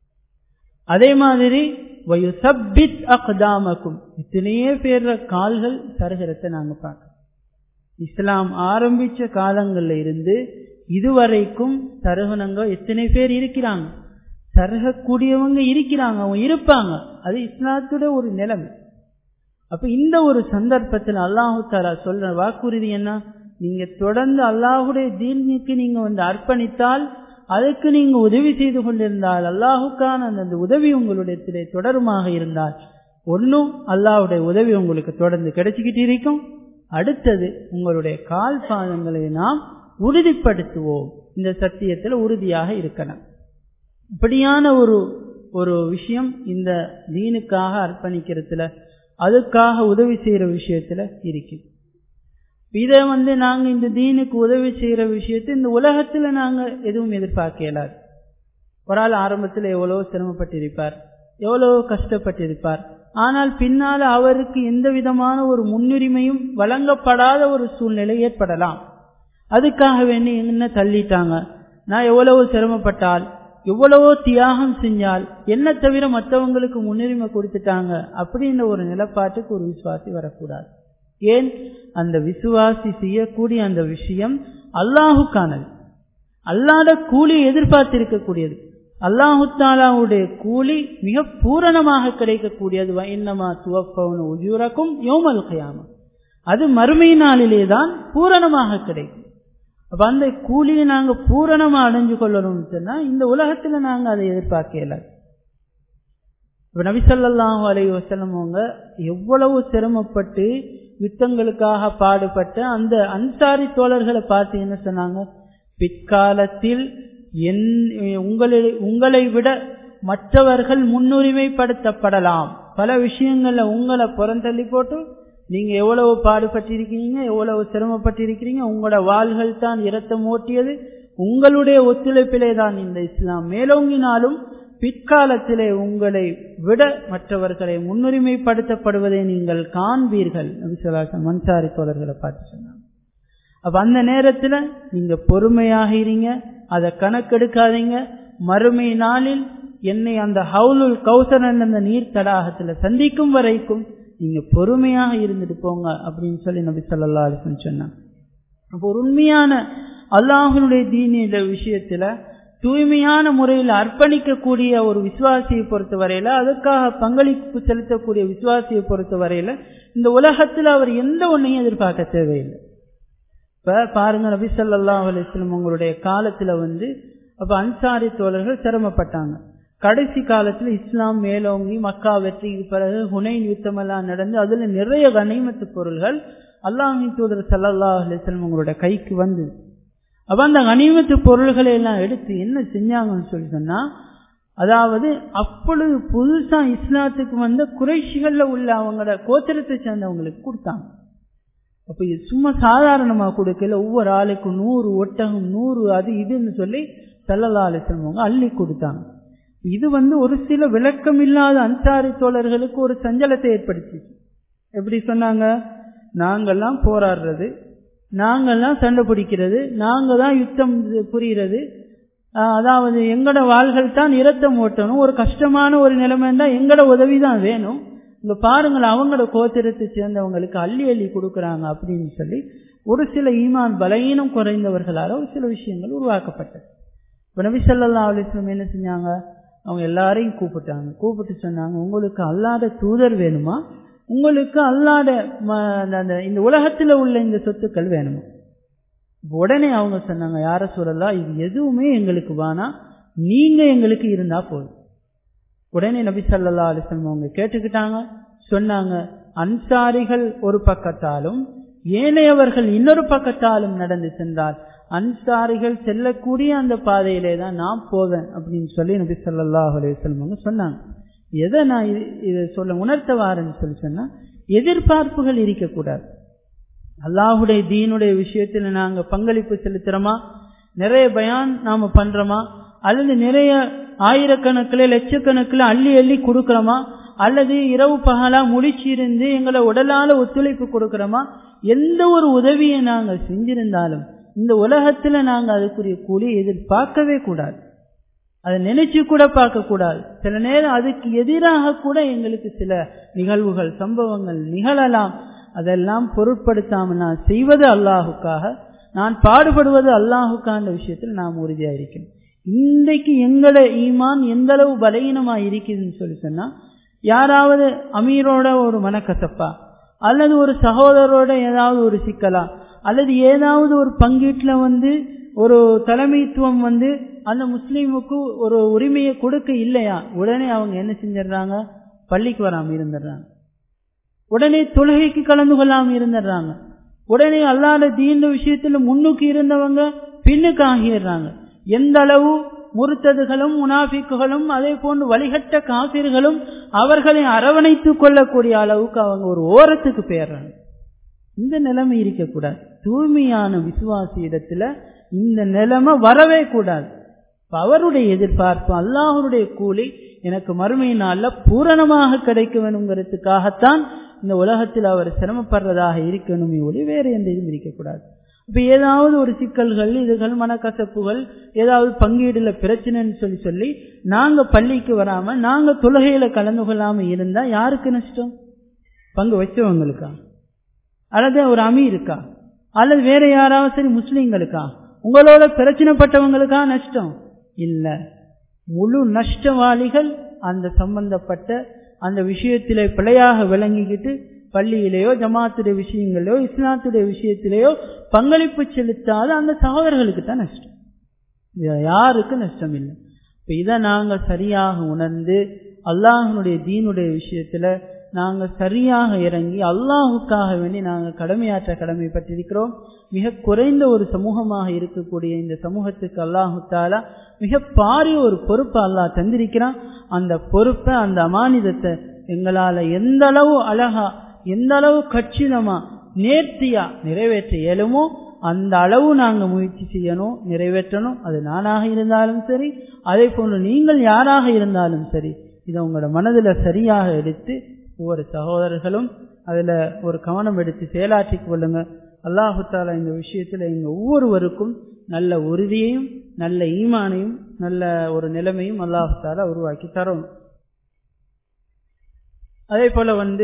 அதே மாதிரி வயுசப்பித் அக்தாமக்கும் இத்தனையே பேர்ற கால்கள் சருகிறத நாங்க பார்க்கறோம் இஸ்லாம் ஆரம்பிச்ச காலங்கள்ல இருந்து இதுவரைக்கும் சருகனங்க எத்தனை பேர் இருக்கிறாங்க சருகக்கூடியவங்க இருக்கிறாங்க அவங்க இருப்பாங்க அது இஸ்லாத்தோட ஒரு நிலைமை அப்ப இந்த ஒரு சந்தர்ப்பத்தில் அல்லாஹு தாலா சொல்ற வாக்குறுதி என்ன நீங்க தொடர்ந்து அல்லாஹுடைய தீனுக்கு நீங்க வந்து அர்ப்பணித்தால் அதுக்கு நீங்க உதவி செய்து கொண்டிருந்தால் அல்லாஹுக்கான அந்த உதவி உங்களுடைய தொடருமாக இருந்தால் ஒன்னும் அல்லாஹுடைய உதவி உங்களுக்கு தொடர்ந்து கிடைச்சிக்கிட்டு இருக்கும் அடுத்தது உங்களுடைய கால் பாதங்களை நாம் உறுதிப்படுத்துவோம் இந்த சத்தியத்தில் உறுதியாக இருக்கணும் இப்படியான ஒரு ஒரு விஷயம் இந்த தீனுக்காக அர்ப்பணிக்கிறதுல அதுக்காக உதவி செய்யற விஷயத்துல இருக்குது இதை வந்து நாங்க இந்த தீனுக்கு உதவி செய்யற விஷயத்தை இந்த உலகத்துல நாங்க எதுவும் எதிர்பார்க்க இயலாது ஒரு ஆள் ஆரம்பத்துல எவ்வளவு சிரமப்பட்டிருப்பார் எவ்வளவு கஷ்டப்பட்டிருப்பார் ஆனால் பின்னால அவருக்கு எந்த விதமான ஒரு முன்னுரிமையும் வழங்கப்படாத ஒரு சூழ்நிலை ஏற்படலாம் அதுக்காக வேண்டி என்ன தள்ளிட்டாங்க நான் எவ்வளவு சிரமப்பட்டால் எவ்வளவோ தியாகம் செஞ்சால் என்ன தவிர மற்றவங்களுக்கு முன்னுரிமை கொடுத்துட்டாங்க அப்படின்ற ஒரு நிலப்பாட்டுக்கு ஒரு விசுவாசி வரக்கூடாது ஏன் அந்த விசுவாசி செய்யக்கூடிய அந்த விஷயம் அல்லாஹுக்கானது அல்லாத கூலியை எதிர்பார்த்து இருக்கக்கூடியது அல்லாஹு தாலாவுடைய கூலி மிக பூரணமாக கிடைக்கக்கூடியது என்னமா துவப்பவன உஜூரக்கும் யோமல் கயாம அது மறுமை நாளிலே தான் பூரணமாக கிடைக்கும் அப்ப அந்த கூலியை நாங்க பூரணமா அடைஞ்சு கொள்ளணும்னு சொன்னா இந்த உலகத்துல நாங்க அதை எதிர்பார்க்கல இப்போ நபிசல்லாஹு அலை வசலம் அவங்க எவ்வளவு சிரமப்பட்டு யுத்தங்களுக்காக பாடுபட்ட அந்த அன்சாரி தோழர்களை பார்த்து என்ன சொன்னாங்க பிற்காலத்தில் என் உங்களை உங்களை விட மற்றவர்கள் முன்னுரிமைப்படுத்தப்படலாம் பல விஷயங்கள்ல உங்களை புறந்தள்ளி போட்டு நீங்க எவ்வளவு பாடுபட்டிருக்கீங்க எவ்வளவு சிரமப்பட்டிருக்கிறீங்க உங்களோட வாள்கள் தான் இரத்தம் ஓட்டியது உங்களுடைய ஒத்துழைப்பிலே தான் இந்த இஸ்லாம் மேலோங்கினாலும் பிற்காலத்திலே உங்களை விட மற்றவர்களை முன்னுரிமைப்படுத்தப்படுவதை நீங்கள் காண்பீர்கள் மன்சாரி தோழர்களை பார்த்து சொன்னாங்க அப்ப அந்த நேரத்துல நீங்க பொறுமையாக இருங்க அதை கணக்கெடுக்காதீங்க மறுமை நாளில் என்னை அந்த ஹவுலுல் கௌசரன் அந்த நீர் தடாகத்துல சந்திக்கும் வரைக்கும் நீங்க பொறுமையாக இருந்துட்டு போங்க அப்படின்னு சொல்லி நபி சொல்லா அலிசன் சொன்னாங்க அப்போ ஒரு உண்மையான அல்லாஹனுடைய தீனிட விஷயத்துல தூய்மையான முறையில் அர்ப்பணிக்கக்கூடிய ஒரு விசுவாசியை பொறுத்த வரையில அதற்காக பங்களிப்பு செலுத்தக்கூடிய விசுவாசியை பொறுத்த வரையில இந்த உலகத்தில் அவர் எந்த ஒன்றையும் எதிர்பார்க்க தேவையில்லை இப்ப பாருங்க நபி சொல்லா அலிஸ்லம் உங்களுடைய காலத்துல வந்து அப்ப அன்சாரி தோழர்கள் சிரமப்பட்டாங்க கடைசி காலத்துல இஸ்லாம் மேலோங்கி மக்கா வெற்றிக்கு பிறகு ஹுனைன் யுத்தம் எல்லாம் நடந்து அதுல நிறைய கனிமத்து பொருள்கள் அல்லாஹின் தூதர் சல்லா அலிஸ்லம் உங்களோட கைக்கு வந்து அப்ப அந்த கனிமத்து பொருள்களை எல்லாம் எடுத்து என்ன செஞ்சாங்கன்னு சொல்லி சொன்னா அதாவது அப்பொழுது புதுசா இஸ்லாத்துக்கு வந்த குறைஷிகள்ல உள்ள அவங்களோட கோத்திரத்தை சேர்ந்தவங்களுக்கு கொடுத்தாங்க அப்ப இது சும்மா சாதாரணமா கொடுக்கல ஒவ்வொரு ஆளுக்கும் நூறு ஒட்டகம் நூறு அது இதுன்னு சொல்லி சல்லல்லா அலிஸ்லம் அள்ளி கொடுத்தாங்க இது வந்து ஒரு சில விளக்கம் இல்லாத அன்சாரி தோழர்களுக்கு ஒரு சஞ்சலத்தை ஏற்படுத்திச்சு எப்படி சொன்னாங்க நாங்கெல்லாம் போராடுறது நாங்கெல்லாம் சண்டை பிடிக்கிறது நாங்க தான் யுத்தம் புரிகிறது அதாவது எங்கட வாள்கள் தான் இரத்தம் ஓட்டணும் ஒரு கஷ்டமான ஒரு நிலைமை இருந்தால் எங்கட உதவி தான் வேணும் இங்க பாருங்கள் அவங்களோட கோத்திரத்தை சேர்ந்தவங்களுக்கு அள்ளி அள்ளி கொடுக்குறாங்க அப்படின்னு சொல்லி ஒரு சில ஈமான் பலகீனம் குறைந்தவர்களால் ஒரு சில விஷயங்கள் உருவாக்கப்பட்டது இப்போ நபி சொல்லா அலிஸ்லம் என்ன செஞ்சாங்க அவங்க எல்லாரையும் கூப்பிட்டாங்க கூப்பிட்டு சொன்னாங்க உங்களுக்கு அல்லாத தூதர் வேணுமா உங்களுக்கு அல்லாத அந்த இந்த உலகத்துல உள்ள இந்த சொத்துக்கள் வேணுமா உடனே அவங்க சொன்னாங்க யார சொல்லலாம் இது எதுவுமே எங்களுக்கு வேணா நீங்க எங்களுக்கு இருந்தா போதும் உடனே நபி சல்லா அலிஸ்லம் அவங்க கேட்டுக்கிட்டாங்க சொன்னாங்க அன்சாரிகள் ஒரு பக்கத்தாலும் ஏனையவர்கள் இன்னொரு பக்கத்தாலும் நடந்து சென்றால் அன்சாரிகள் செல்லக்கூடிய அந்த பாதையிலே தான் நான் போவேன் அப்படின்னு சொல்லி நபி சொல்லாஹ் அலையம் சொன்னாங்க எதை நான் இதை சொல்ல உணர்த்த வாரேன்னு சொல்லி சொன்னா எதிர்பார்ப்புகள் இருக்கக்கூடாது அல்லாஹுடைய தீனுடைய விஷயத்துல நாங்க பங்களிப்பு செலுத்துறோமா நிறைய பயான் நாம பண்றோமா அல்லது நிறைய ஆயிரக்கணக்கில் லட்சக்கணக்கில் அள்ளி அள்ளி கொடுக்கறோமா அல்லது இரவு பகலா முழிச்சிருந்து எங்களை உடலால ஒத்துழைப்பு கொடுக்கறோமா எந்த ஒரு உதவியை நாங்க செஞ்சிருந்தாலும் இந்த உலகத்துல நாங்க அதுக்குரிய கூலி எதிர்பார்க்கவே கூடாது அதை நினைச்சு கூட பார்க்க கூடாது சில நேரம் அதுக்கு எதிராக கூட எங்களுக்கு சில நிகழ்வுகள் சம்பவங்கள் நிகழலாம் அதெல்லாம் பொருட்படுத்தாம நான் செய்வது அல்லாஹுக்காக நான் பாடுபடுவது அல்லாஹுக்கான விஷயத்தில் நாம் உறுதியா இருக்கணும் இன்றைக்கு எங்களோட ஈமான் எந்த அளவு பலகீனமா இருக்குதுன்னு சொல்லி சொன்னா யாராவது அமீரோட ஒரு மனக்கசப்பா அல்லது ஒரு சகோதரரோட ஏதாவது ஒரு சிக்கலா அல்லது ஏதாவது ஒரு பங்கீட்டுல வந்து ஒரு தலைமைத்துவம் வந்து அந்த முஸ்லீமுக்கு ஒரு உரிமையை கொடுக்க இல்லையா உடனே அவங்க என்ன செஞ்சிடறாங்க பள்ளிக்கு வராம இருந்துடுறாங்க உடனே தொழுகைக்கு கலந்து கொள்ளாம இருந்துடுறாங்க உடனே அல்லாத தீண்ட விஷயத்துல முன்னுக்கு இருந்தவங்க பின்னுக்கு ஆகிடுறாங்க எந்த அளவு முறுத்ததுகளும் முனாஃபிக்குகளும் அதே போன்று வழிகட்ட காசிர்களும் அவர்களை அரவணைத்துக் கொள்ளக்கூடிய அளவுக்கு அவங்க ஒரு ஓரத்துக்கு போயிடுறாங்க இந்த நிலைமை இருக்கக்கூடாது தூய்மையான விசுவாசி இடத்துல இந்த நிலைமை வரவே கூடாது அவருடைய எதிர்பார்ப்பு அல்லாஹருடைய கூலி எனக்கு மறுமை நாள்ல பூரணமாக கிடைக்க வேணுங்கிறதுக்காகத்தான் இந்த உலகத்தில் அவர் சிரமப்படுறதாக இருக்கணுமே ஒளி வேற எந்த இதுவும் இருக்கக்கூடாது இப்ப ஏதாவது ஒரு சிக்கல்கள் இதுகள் மனக்கசப்புகள் ஏதாவது பங்கீடுல பிரச்சனைன்னு சொல்லி சொல்லி நாங்க பள்ளிக்கு வராம நாங்க தொழுகையில கலந்து கொள்ளாம இருந்தா யாருக்கு நஷ்டம் பங்கு வச்சவங்களுக்கா அல்லது ஒரு அமீருக்கா அல்லது வேற யாராவது சரி முஸ்லீம்களுக்கா உங்களோட பிரச்சனைப்பட்டவங்களுக்கா நஷ்டம் இல்ல முழு நஷ்டவாளிகள் அந்த சம்பந்தப்பட்ட அந்த விஷயத்திலே பிழையாக விளங்கிக்கிட்டு பள்ளியிலேயோ ஜமாத்துடைய விஷயங்களிலோ இஸ்லாத்துடைய விஷயத்திலேயோ பங்களிப்பு செலுத்தாத அந்த சகோதரர்களுக்கு தான் நஷ்டம் யாருக்கு நஷ்டம் இல்லை இப்ப இதை நாங்க சரியாக உணர்ந்து அல்லாஹனுடைய தீனுடைய விஷயத்துல நாங்க சரியாக இறங்கி அல்லாஹுக்காக வேண்டி நாங்க கடமையாற்ற கடமைப்பட்டிருக்கிறோம் மிக குறைந்த ஒரு சமூகமாக இருக்கக்கூடிய இந்த சமூகத்துக்கு அல்லாஹு தாலா மிக பாரிய ஒரு பொறுப்பை அல்லாஹ் தந்திருக்கிறான் அந்த பொறுப்பை அந்த அமானிதத்தை எங்களால எந்த அளவு அழகா எந்த அளவு கச்சிதமா நேர்த்தியா நிறைவேற்ற இயலுமோ அந்த அளவு நாங்க முயற்சி செய்யணும் நிறைவேற்றணும் அது நானாக இருந்தாலும் சரி அதே போன்று நீங்கள் யாராக இருந்தாலும் சரி இதை உங்களோட மனதில் சரியாக எடுத்து ஒவ்வொரு சகோதரர்களும் அதுல ஒரு கவனம் எடுத்து செயலாற்றிக் கொள்ளுங்க அல்லாஹு தாலா இந்த விஷயத்துல எங்க ஒவ்வொருவருக்கும் நல்ல உறுதியையும் நல்ல ஈமானையும் நல்ல ஒரு நிலைமையும் அல்லாஹு தாலா உருவாக்கி தரணும் அதே போல வந்து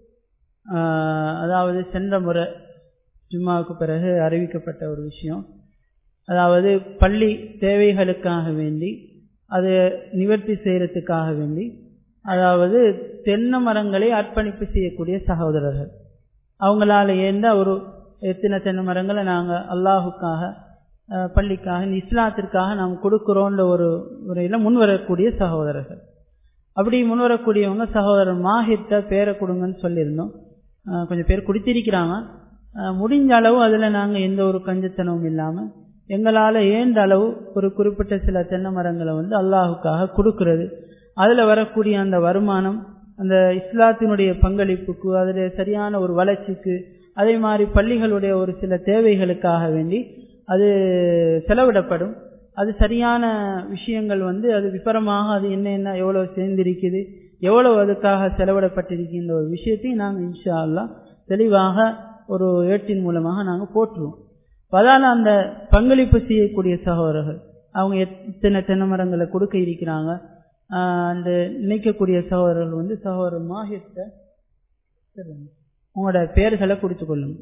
அதாவது சென்ற முறை ஜும்மாவுக்கு பிறகு அறிவிக்கப்பட்ட ஒரு விஷயம் அதாவது பள்ளி தேவைகளுக்காக வேண்டி அது நிவர்த்தி செய்யறதுக்காக வேண்டி அதாவது தென்னை மரங்களை அர்ப்பணிப்பு செய்யக்கூடிய சகோதரர்கள் அவங்களால ஏந்த ஒரு எத்தனை தென்னை மரங்களை நாங்கள் அல்லாஹுக்காக பள்ளிக்காக இஸ்லாத்திற்காக நாம் கொடுக்குறோன்ற ஒரு முறையில் முன்வரக்கூடிய சகோதரர்கள் அப்படி முன்வரக்கூடியவங்க சகோதரர் மாஹித்த பேரை கொடுங்கன்னு சொல்லியிருந்தோம் கொஞ்சம் பேர் கொடுத்திருக்கிறாங்க முடிஞ்ச அளவு அதில் நாங்கள் எந்த ஒரு கஞ்சத்தனமும் இல்லாமல் எங்களால் ஏந்த அளவு ஒரு குறிப்பிட்ட சில தென்னை மரங்களை வந்து அல்லாஹுக்காக கொடுக்கறது அதில் வரக்கூடிய அந்த வருமானம் அந்த இஸ்லாத்தினுடைய பங்களிப்புக்கு அதில் சரியான ஒரு வளர்ச்சிக்கு அதே மாதிரி பள்ளிகளுடைய ஒரு சில தேவைகளுக்காக வேண்டி அது செலவிடப்படும் அது சரியான விஷயங்கள் வந்து அது விபரமாக அது என்ன என்ன எவ்வளோ சேர்ந்திருக்குது எவ்வளவு அதுக்காக செலவிடப்பட்டிருக்கின்ற ஒரு விஷயத்தையும் நாங்கள் இன்ஷா அல்லா தெளிவாக ஒரு ஏட்டின் மூலமாக நாங்கள் போட்டுருவோம் அதால் அந்த பங்களிப்பு செய்யக்கூடிய சகோதரர்கள் அவங்க எத்தனை தென்னை மரங்களை கொடுக்க இருக்கிறாங்க அந்த நினைக்கக்கூடிய சகோதரர்கள் வந்து சகோதரர் மாஹித்த உங்களோட பெயர்களை கொடுத்து கொள்ளுங்க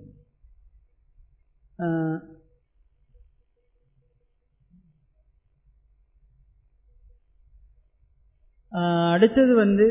அடுத்தது வந்து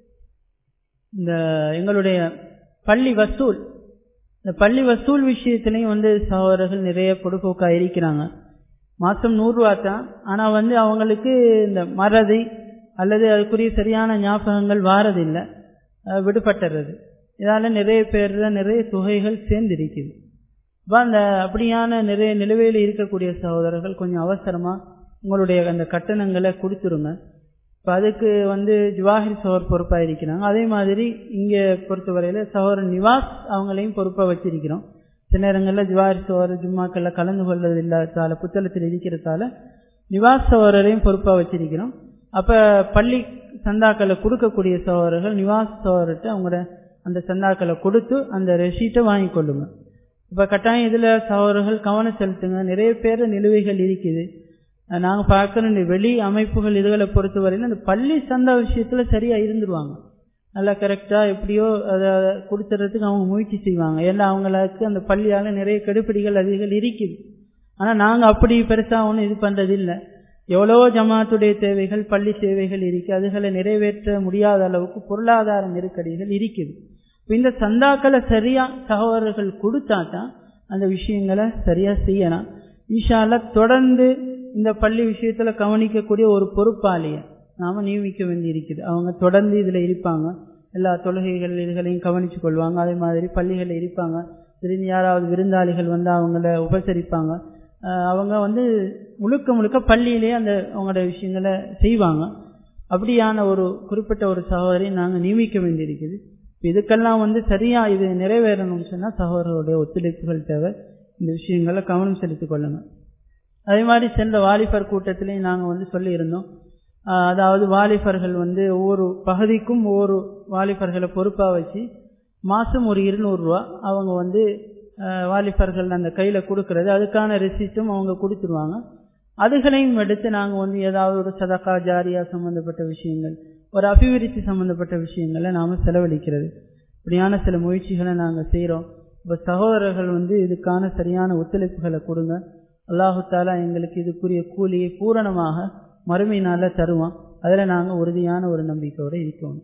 இந்த எங்களுடைய பள்ளி வசூல் இந்த பள்ளி வசூல் விஷயத்திலையும் வந்து சகோதரர்கள் நிறைய பொடுப்போக்கா இருக்கிறாங்க மாதம் நூறுரூவா தான் ஆனால் வந்து அவங்களுக்கு இந்த மறதி அல்லது அதுக்குரிய சரியான ஞாபகங்கள் வாரதில்லை விடுபட்டுறது இதால் நிறைய பேர் நிறைய தொகைகள் சேர்ந்திருக்குது இப்போ அந்த அப்படியான நிறைய நிலுவையில் இருக்கக்கூடிய சகோதரர்கள் கொஞ்சம் அவசரமாக உங்களுடைய அந்த கட்டணங்களை கொடுத்துருங்க இப்போ அதுக்கு வந்து ஜுவாஹிர் சோர் பொறுப்பாக இருக்கிறாங்க அதே மாதிரி இங்கே பொறுத்தவரையில் சகோதரன் நிவாஸ் அவங்களையும் பொறுப்பாக வச்சிருக்கிறோம் சில நேரங்களில் ஜுவாஹிர் சோர் ஜும்மாக்களில் கலந்து கொள்வது இல்லாதால புத்தகத்தில் இருக்கிறதால நிவாஸ் சோழரையும் பொறுப்பாக வச்சிருக்கிறோம் அப்போ பள்ளி சந்தாக்களை கொடுக்கக்கூடிய சகோதரர்கள் நிவாஸ் சோழர்கிட்ட அவங்களோட அந்த சந்தாக்களை கொடுத்து அந்த ரெஷீட்டை வாங்கி கொள்ளுங்க இப்போ கட்டாயம் இதில் சகோதரர்கள் கவனம் செலுத்துங்க நிறைய பேர் நிலுவைகள் இருக்குது நாங்கள் பார்க்குற இந்த வெளி அமைப்புகள் இதுகளை பொறுத்தவரையில் அந்த பள்ளி சந்தா விஷயத்தில் சரியாக இருந்துருவாங்க நல்லா கரெக்டாக எப்படியோ அதை கொடுத்துறதுக்கு அவங்க முயற்சி செய்வாங்க ஏன்னா அவங்களுக்கு அந்த பள்ளியால் நிறைய கெடுபிடிகள் அதிகள் இருக்குது ஆனால் நாங்கள் அப்படி பெருசாக ஒன்றும் இது பண்ணுறது இல்லை எவ்வளோ ஜமாத்துடைய தேவைகள் பள்ளி சேவைகள் இருக்குது அதுகளை நிறைவேற்ற முடியாத அளவுக்கு பொருளாதார நெருக்கடிகள் இருக்குது இந்த சந்தாக்களை சரியா சகோதரர்கள் கொடுத்தா தான் அந்த விஷயங்களை சரியா செய்யலாம் ஈஷால தொடர்ந்து இந்த பள்ளி விஷயத்துல கவனிக்கக்கூடிய ஒரு பொறுப்பாளிய நாம நியமிக்க வேண்டி இருக்குது அவங்க தொடர்ந்து இதுல இருப்பாங்க எல்லா தொழுகைகள் இதுகளையும் கவனிச்சு கொள்வாங்க அதே மாதிரி பள்ளிகளில் இருப்பாங்க திடீர்னு யாராவது விருந்தாளிகள் வந்து அவங்கள உபசரிப்பாங்க அவங்க வந்து முழுக்க முழுக்க பள்ளியிலேயே அந்த அவங்களோட விஷயங்களை செய்வாங்க அப்படியான ஒரு குறிப்பிட்ட ஒரு சகோதரி நாங்கள் நியமிக்க வேண்டியிருக்குது இதுக்கெல்லாம் வந்து சரியா இது நிறைவேறணும்னு சொன்னால் சகோதரருடைய ஒத்துழைப்புகள் தேவை இந்த விஷயங்களை கவனம் செலுத்திக் கொள்ளுங்க அதே மாதிரி சென்ற வாலிபர் கூட்டத்திலையும் நாங்கள் வந்து சொல்லியிருந்தோம் அதாவது வாலிபர்கள் வந்து ஒவ்வொரு பகுதிக்கும் ஒவ்வொரு வாலிபர்களை பொறுப்பாக வச்சு மாதம் ஒரு இருநூறுவா அவங்க வந்து வாலிபர்கள் அந்த கையில் கொடுக்கறது அதுக்கான ரெசிப்டும் அவங்க கொடுத்துருவாங்க அதுகளையும் எடுத்து நாங்கள் வந்து ஏதாவது ஒரு சதக்கா ஜாரியா சம்மந்தப்பட்ட விஷயங்கள் ஒரு அபிவிருத்தி சம்மந்தப்பட்ட விஷயங்களை நாம் செலவழிக்கிறது இப்படியான சில முயற்சிகளை நாங்கள் செய்கிறோம் இப்போ சகோதரர்கள் வந்து இதுக்கான சரியான ஒத்துழைப்புகளை கொடுங்க அல்லாஹு தாலா எங்களுக்கு இதுக்குரிய கூலியை பூரணமாக மறுமை நாளில் தருவான் அதில் நாங்கள் உறுதியான ஒரு நம்பிக்கையோடு இருக்கணும்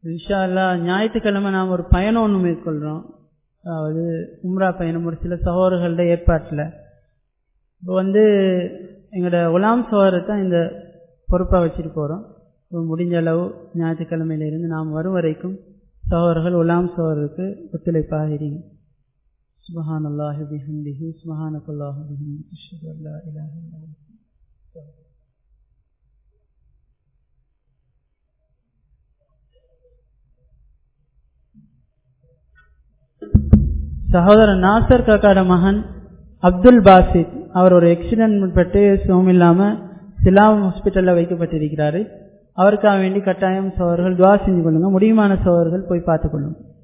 இன்ஷா அல்லா ஞாயிற்றுக்கிழமை நாம் ஒரு பயணம் ஒன்று மேற்கொள்கிறோம் அதாவது உம்ரா பயணம் ஒரு சில சகோதரர்களோட ஏற்பாட்டில் இப்போ வந்து எங்களோட உலாம் சோதரை தான் இந்த பொறுப்பாக வச்சுட்டு போகிறோம் இப்போ முடிஞ்ச அளவு ஞாயிற்றுக்கிழமையிலிருந்து நாம் வரும் வரைக்கும் சகோதரர்கள் உலாம் சோதருக்கு ஒத்துழைப்பாக இருங்க سبحان الله بحمده سبحانك اللهم وبحمدك اشهد ان لا اله الا انت சகோதரன் நாசர் காக்காட மகன் அப்துல் பாசித் அவர் ஒரு ஆக்சிடென்ட் பட்டு சுகம் இல்லாம சிலாம் ஹாஸ்பிட்டல்ல வைக்கப்பட்டிருக்கிறாரு அவருக்காக வேண்டி கட்டாயம் சோழர்கள் துவா செஞ்சு கொள்ளுங்க முடியுமான சோழர்கள் போய் பார்த்துக் கொள்ளுங்க